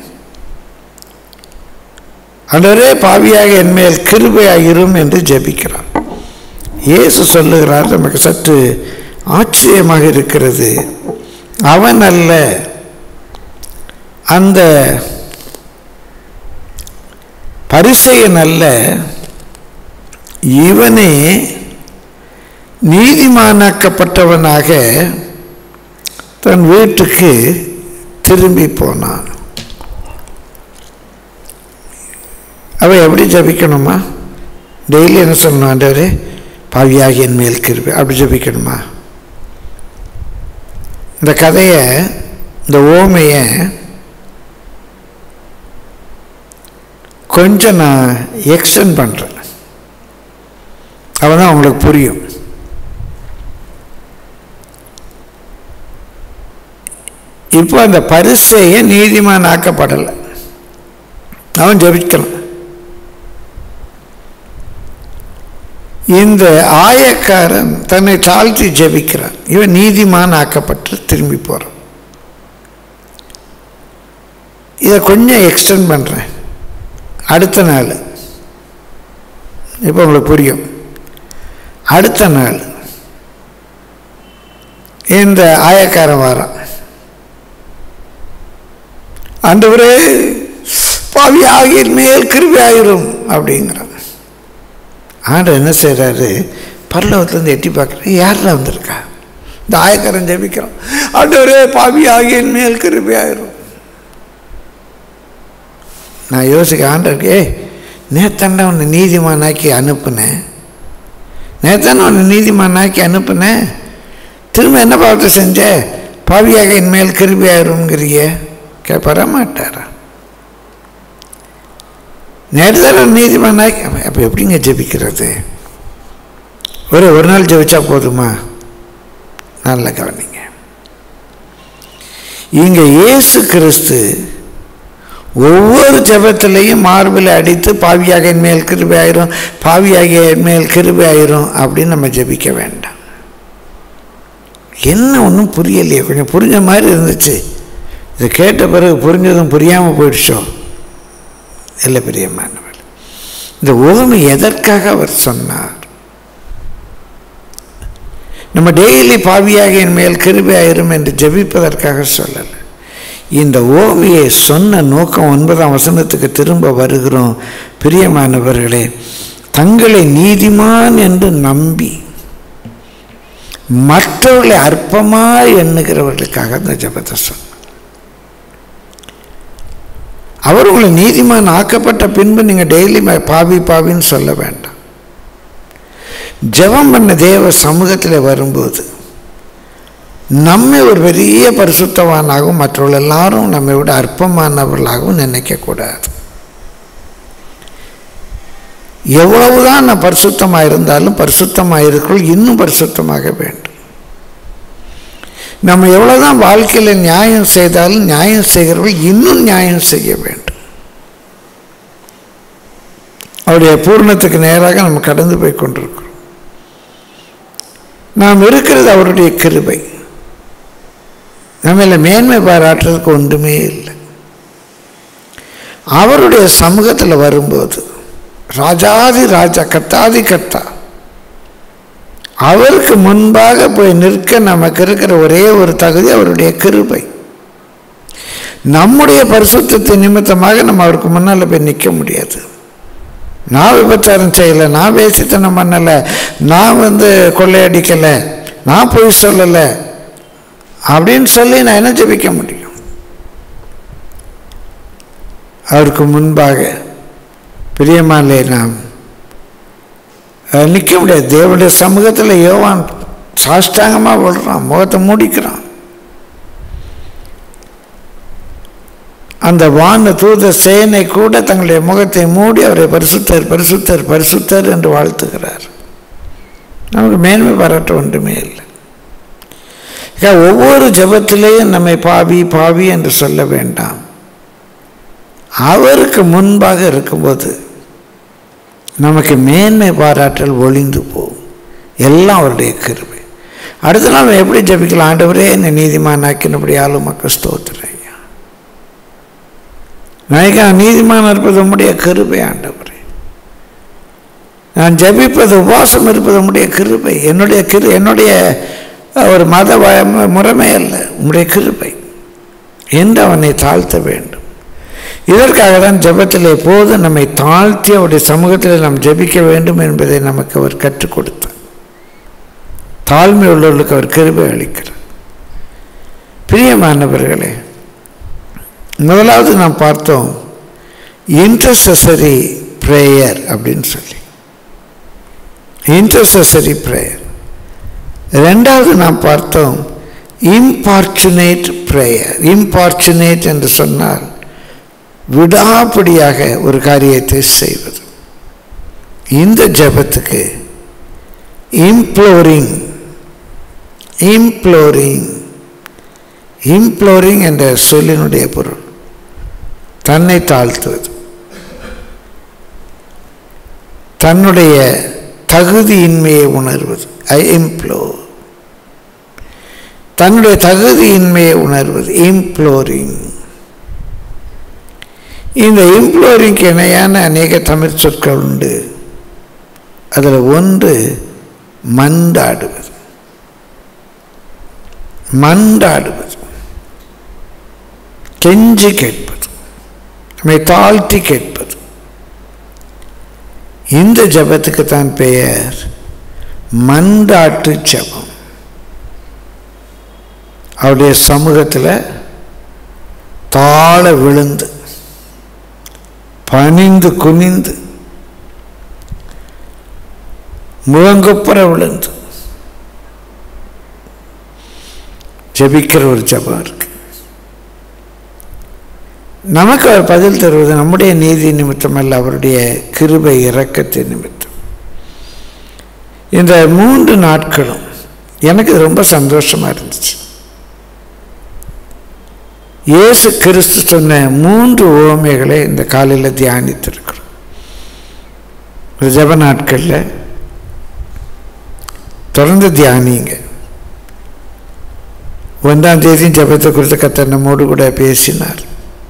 அன்றரே பாவியாக என்மேல் கிருபையாக இரும் என்று ஜெபிக்கிறான் இயேசு சொல்லுகிறார் நமக்கு சற்று ஆச்சரியமாக இருக்கிறது அவன் அல்ல அந்த பரிசெயன் அல்ல இவனே நீதிமானாக்கப்பட்டவனாக தன் வீட்டுக்கு திரும்பி போனான் அவன் எப்படி ஜபிக்கணுமா டெய்லி என்ன சொல்லணும் ஆண்டவரே பாவியாகி என் மேல் கிருபை அப்படி ஜபிக்கணுமா இந்த கதையை இந்த ஓமையை கொஞ்சம் நான் எக்ஸ்டெண்ட் பண்ணுறேன் அவன் தான் உங்களுக்கு புரியும் இப்போ அந்த பரிசையை நீதிமான் ஆக்கப்படலை அவன் ஜபிக்கலாம் இந்த ஆயக்காரன் தன்னை தாழ்த்தி ஜெபிக்கிறான் இவன் நீதிமான் ஆக்கப்பட்டு திரும்பி போகிறான் இதை கொஞ்சம் எக்ஸ்டெண்ட் பண்ணுறேன் அடுத்த நாள் இப்போ உங்களுக்கு புரியும் அடுத்த நாள் இந்த ஆயக்காரன் வாரான் ஆண்டவரே பாவி ஆகியின் மேல் கிருபி ஆயிரும் அப்படிங்கிறான் ஆண்டவர் என்ன செய்கிறாரு பரலோகத்துலேருந்து எட்டி பார்க்குறேன் யாரில் வந்திருக்கா இந்த ஆயக்காரன் ஜெபிக்கிறான் ஆண்டவரே பாவி ஆகியின் மேல் கிருபி ஆயிரும் நான் யோசிக்க ஆண்டவருக்கு ஏய் நேத்தாண்டா உன்னை நீதிமானாக்கி அனுப்புனேன் நேத்தான உன்னை நீதிமானாக்கி அனுப்புனேன் திரும்ப என்ன பாவத்தை செஞ்ச பாவியாக என் மேல் கிருபி ஆயிரும்ங்கிறிய கேட்பாரா மாட்டாரா நேற்று தான் நீதிமானாக்கி அப்போ எப்படிங்க ஜெபிக்கிறது ஒரு ஒரு நாள் ஜெபிச்சா போதுமா நல்ல கவனிங்க இங்கே இயேசு கிறிஸ்து ஒவ்வொரு ஜபத்திலையும் மார்பில் அடித்து பாவியாக என் மேல் கிருபி ஆயிரும் பாவியாகிய என் மேல் கிருபி ஆயிரும் அப்படின்னு நம்ம ஜபிக்க வேண்டாம் என்ன ஒன்றும் புரியலையே கொஞ்சம் புரிஞ்ச மாதிரி இருந்துச்சு இதை கேட்ட பிறகு புரிஞ்சதும் புரியாமல் போயிடுச்சோ இல்லை பிரியமானவர் இந்த உவமை எதற்காக அவர் சொன்னார் நம்ம டெய்லி பாவியாக என் மேல் கிருபி ஆயிரும் என்று ஜபிப்பதற்காக சொல்லலை இந்த ஓமையை சொன்ன நோக்கம் ஒன்பதாம் வசனத்துக்கு திரும்ப வருகிறோம் பிரியமானவர்களே தங்களை நீதிமான் என்று நம்பி மற்றவர்களை அற்பமாக எண்ணுகிறவர்களுக்காக இந்த ஜபத்தை சொன்ன அவர் உங்களை நீதிமான் ஆக்கப்பட்ட பின்பு நீங்கள் டெய்லி பாவி பாவின்னு சொல்ல வேண்டாம் ஜெபம் பண்ண தேவ சமூகத்தில் வரும்போது நம்மை ஒரு பெரிய பரிசுத்தவானாகவும் மற்றவர்கள் எல்லாரும் நம்மை விட அற்பமானவர்களாகவும் நினைக்கக்கூடாது எவ்வளவுதான் நான் பரிசுத்தமாக இருந்தாலும் பரிசுத்தமாக இருக்கிறவர்கள் இன்னும் பரிசுத்தமாக வேண்டும் நம்ம எவ்வளோதான் வாழ்க்கையில் நியாயம் செய்தாலும் நியாயம் செய்கிறவர்கள் இன்னும் நியாயம் செய்ய வேண்டும் அவருடைய பூர்ணத்துக்கு நேராக நம்ம கடந்து போய் கொண்டிருக்கிறோம் நாம் இருக்கிறது அவருடைய கிருபை நம்மள மேன்மை பாராட்டுறதுக்கு ஒன்றுமே இல்லை அவருடைய சமூகத்தில் வரும்போது ராஜாதி ராஜா கத்தாதி கத்தா அவருக்கு முன்பாக போய் நிற்க நமக்கு இருக்கிற ஒரே ஒரு தகுதி அவருடைய கிருபை நம்முடைய பரிசுத்தத்தை நிமித்தமாக நம்ம அவருக்கு முன்னால் போய் நிற்க முடியாது நான் விபச்சாரம் செய்யலை நான் வேசித்தனம் பண்ணலை நான் வந்து கொள்ளையடிக்கலை நான் பொய் சொல்லலை அப்படின்னு சொல்லி நான் என்ன ஜெபிக்க முடியும் அவருக்கு முன்பாக பிரியமாலே நாம் நிற்க முடியாது தேவனுடைய சமூகத்தில் யோவான் சாஷ்டாங்கமாக விடுறான் முகத்தை மூடிக்கிறான் அந்த வான தூத சேனை கூட தங்களுடைய முகத்தை மூடி அவரை பரிசுத்தர் பரிசுத்தர் பரிசுத்தர் என்று வாழ்த்துகிறார் நமக்கு மேன்மை பாராட்ட ஒன்றுமே இல்லை ஏன்னா, ஒவ்வொரு ஜெபத்திலேயும் நம்மை பாவி பாவி என்று சொல்ல வேண்டாம் அவருக்கு முன்பாக இருக்கும்போது நமக்கு மேன்மை பாராட்டல் ஒளிந்து போகும் எல்லாம் அவருடைய கிருபை அடுத்த நாள் நம்ம எப்படி ஜெபிக்கலாம் ஆண்டவரே என்னை நீதிமானாக்கினபடி ஆளும் மக்கள் ஸ்தோத்திரம் ஐயா நான் நீதிமான் இருப்பது உம்முடைய கிருபை ஆண்டவரே நான் ஜெபிப்பது உபவாசம் இருப்பது உம்முடைய கிருபை என்னுடைய கிரு என்னுடைய அஹ், ஒரு மத வ- முறைமை அல்ல உம்முடைய கிருபை என்று அவனை தாழ்த்த வேண்டும் இதற்காக தான் ஜெபத்தில் எப்போதும் நம்மை தாழ்த்தி அவருடைய சமூகத்தில் நாம் ஜெபிக்க வேண்டும் என்பதை நமக்கு அவர் கற்றுக் கொடுத்தார் தாழ்மை உள்ளவர்களுக்கு அவர் கிருபை அளிக்கிறார் பிரியமானவர்களே முதலாவது நாம் பார்த்தோம் இன்டர்செசரி ப்ரேயர் அப்படின்னு சொல்லி இன்டர்செசரி ப்ரேயர் ரெண்டாவது நாம் பார்த்தோம் இம்பார்ச்சுனேட் ப்ரேயர் இம்பார்ச்சுனேட் என்று சொன்னால் விடாப்பிடியாக ஒரு காரியத்தை செய்வது இந்த ஜெபத்துக்கு இம்ப்ளோரிங் இம்ப்ளோரிங் இம்ப்ளோரிங் என்ற சொல்லினுடைய பொருள் தன்னை தாழ்த்துவது தன்னுடைய தகுதியின்மையை உணர்வது ஐ இம்ப்ளோர் தன்னுடைய தகுதியின்மையை உணர்வது இம்ப்ளோரிங் இந்த இம்ப்ளோரிங்க்கு இணையான அநேக தமிழ் சொற்கள் உண்டு அதில் ஒன்று மண்டாடுவது மண்டாடுவது கெஞ்சி கேட்பது நம்மை தாழ்த்தி கேட்பது இந்த ஜபத்துக்கு தான் பெயர் மண்டாட்டு ஜபம் அவருடைய சமூகத்தில் தாழ விழுந்து பணிந்து குனிந்து முழங்குப்புற விழுந்து ஜெபிக்கிற ஒரு ஜபம் இருக்கு நமக்கு அவர் பதில் தருவது நம்முடைய நீதி நிமித்தம் அல்ல அவருடைய கிருபை இரக்கத்தின் நிமித்தம் இந்த மூன்று நாட்களும் எனக்கு இது ரொம்ப சந்தோஷமா இருந்துச்சு இயேசு கிறிஸ்து சொன்ன மூன்று உவமைகளை இந்த காலையில் தியானித்திருக்கிறோம் இந்த ஜப நாட்களில் தொடர்ந்து தியானிங்க ஒன்றாம் தேதி ஜபத்தை குறித்து கத்தர் நம்மோடு கூட பேசினார்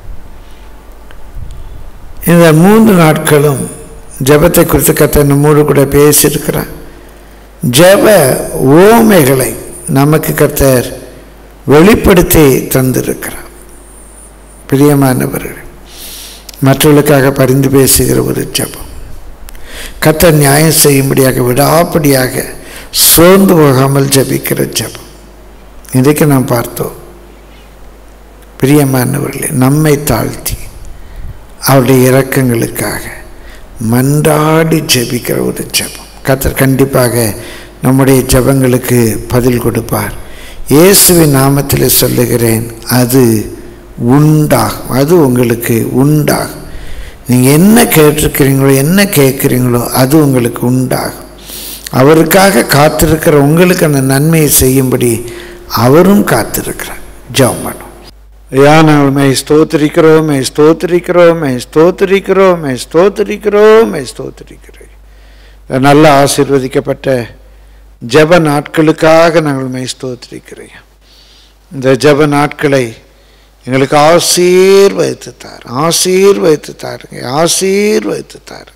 இந்த மூன்று நாட்களும் ஜபத்தை குறித்து கத்தர் நம்மோடு கூட பேசியிருக்கிறார் ஜப ஓமைகளை நமக்கு கத்தர் வெளிப்படுத்தி தந்திருக்கிறார் பிரியமானவர்கள் மற்றவர்களுக்காக பரிந்து பேசுகிற ஒரு ஜபம் கத்தர் நியாயம் செய்யும்படியாக விடாப்படியாக சோர்ந்து போகாமல் ஜபிக்கிற ஜபம் இன்றைக்கு நாம் பார்த்தோம் பிரியமானவர்களே நம்மை தாழ்த்தி அவருடைய இரக்கங்களுக்காக மன்றாடி ஜெபிக்கிற ஒரு ஜெபம் கத்தர் கண்டிப்பாக நம்முடைய ஜெபங்களுக்கு பதில் கொடுப்பார் இயேசுவின் நாமத்தில் சொல்லுகிறேன் அது உண்டாகும் அது உங்களுக்கு உண்டாகும் நீங்கள் என்ன கேட்டிருக்கிறீங்களோ என்ன கேட்குறீங்களோ அது உங்களுக்கு உண்டாகும் அவருக்காக காத்திருக்கிற உங்களுக்கு அந்த நன்மையை செய்யும்படி அவரும் காத்திருக்கிறார் ஜெபம் பண்ணும் ஐயா நாங்கள் மை ஸ்தோத்திரிக்கிறோம் மை ஸ்தோத்திரிக்கிறோம் மை ஸ்தோத்திரிக்கிறோம் மை ஸ்தோத்திரிக்கிறோம் மை ஸ்தோத்திரிக்கிறோம் இந்த நல்ல ஆசீர்வதிக்கப்பட்ட ஜெப நாட்களுக்காக நாங்கள் மை ஸ்தோத்திரிக்கிறோம் இந்த ஜெப நாட்களை எங்களுக்கு ஆசீர்வதித்து தார் ஆசீர்வதித்து தாருங்க ஆசீர்வதித்து தாருங்க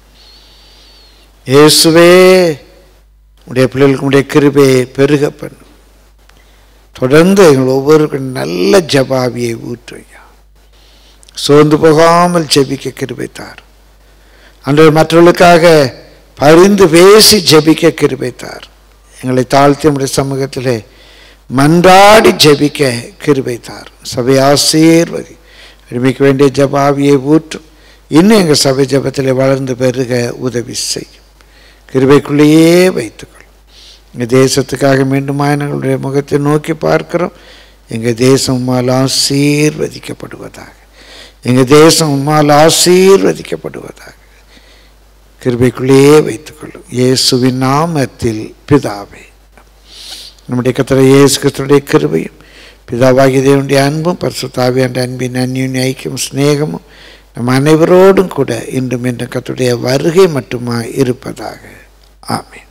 இயேசுவே உடைய பிள்ளைகளுக்கு உடைய கிருபையை பெருக பண்ணும் தொடர்ந்து எங்கள் ஒவ்வொருக்கும் நல்ல ஜபாவியை ஊற்றுவையா சோர்ந்து போகாமல் ஜெபிக்க கிருபைத்தார் அன்று மற்றவர்களுக்காக பரிந்து பேசி ஜெபிக்க கிருபைத்தார் எங்களை தாழ்த்தி நம்முடைய சமூகத்திலே மன்றாடி ஜெபிக்க கிருபைத்தார் சபை ஆசீர்வதி அடிமைக்கு வேண்டிய ஜபாவியை ஊற்றும் இன்னும் எங்கள் சபை ஜபத்தில் வளர்ந்து பெருக உதவி செய்யும் கிருபைக்குள்ளேயே வைத்துக்கொள்ளும் எங்கள் தேசத்துக்காக மீண்டுமாய் எங்களுடைய முகத்தை நோக்கி பார்க்கிறோம் எங்கள் தேசம் ஆசீர்வதிக்கப்படுவதாக எங்கள் தேசம் உம்மால் ஆசீர்வதிக்கப்படுவதாக கிருபைக்குள்ளேயே வைத்துக்கொள்ளும் இயேசுவின் நாமத்தில் பிதாவே நம்முடைய கத்தரை இயேசு கிறிஸ்துடைய கிருபையும் பிதாவாகிய தேவனுடைய அன்பும் பரிசுத்தாவி என்ற அன்பின் அந்யுன்ய ஐக்கியம் சிநேகமும் நம் அனைவரோடும் கூட இன்றும் என்ற கத்துடைய வருகை மட்டுமா இருப்பதாக ஆமென்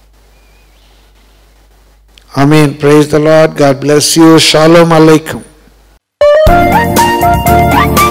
ஆமென் praise the lord god bless you shalom alaikum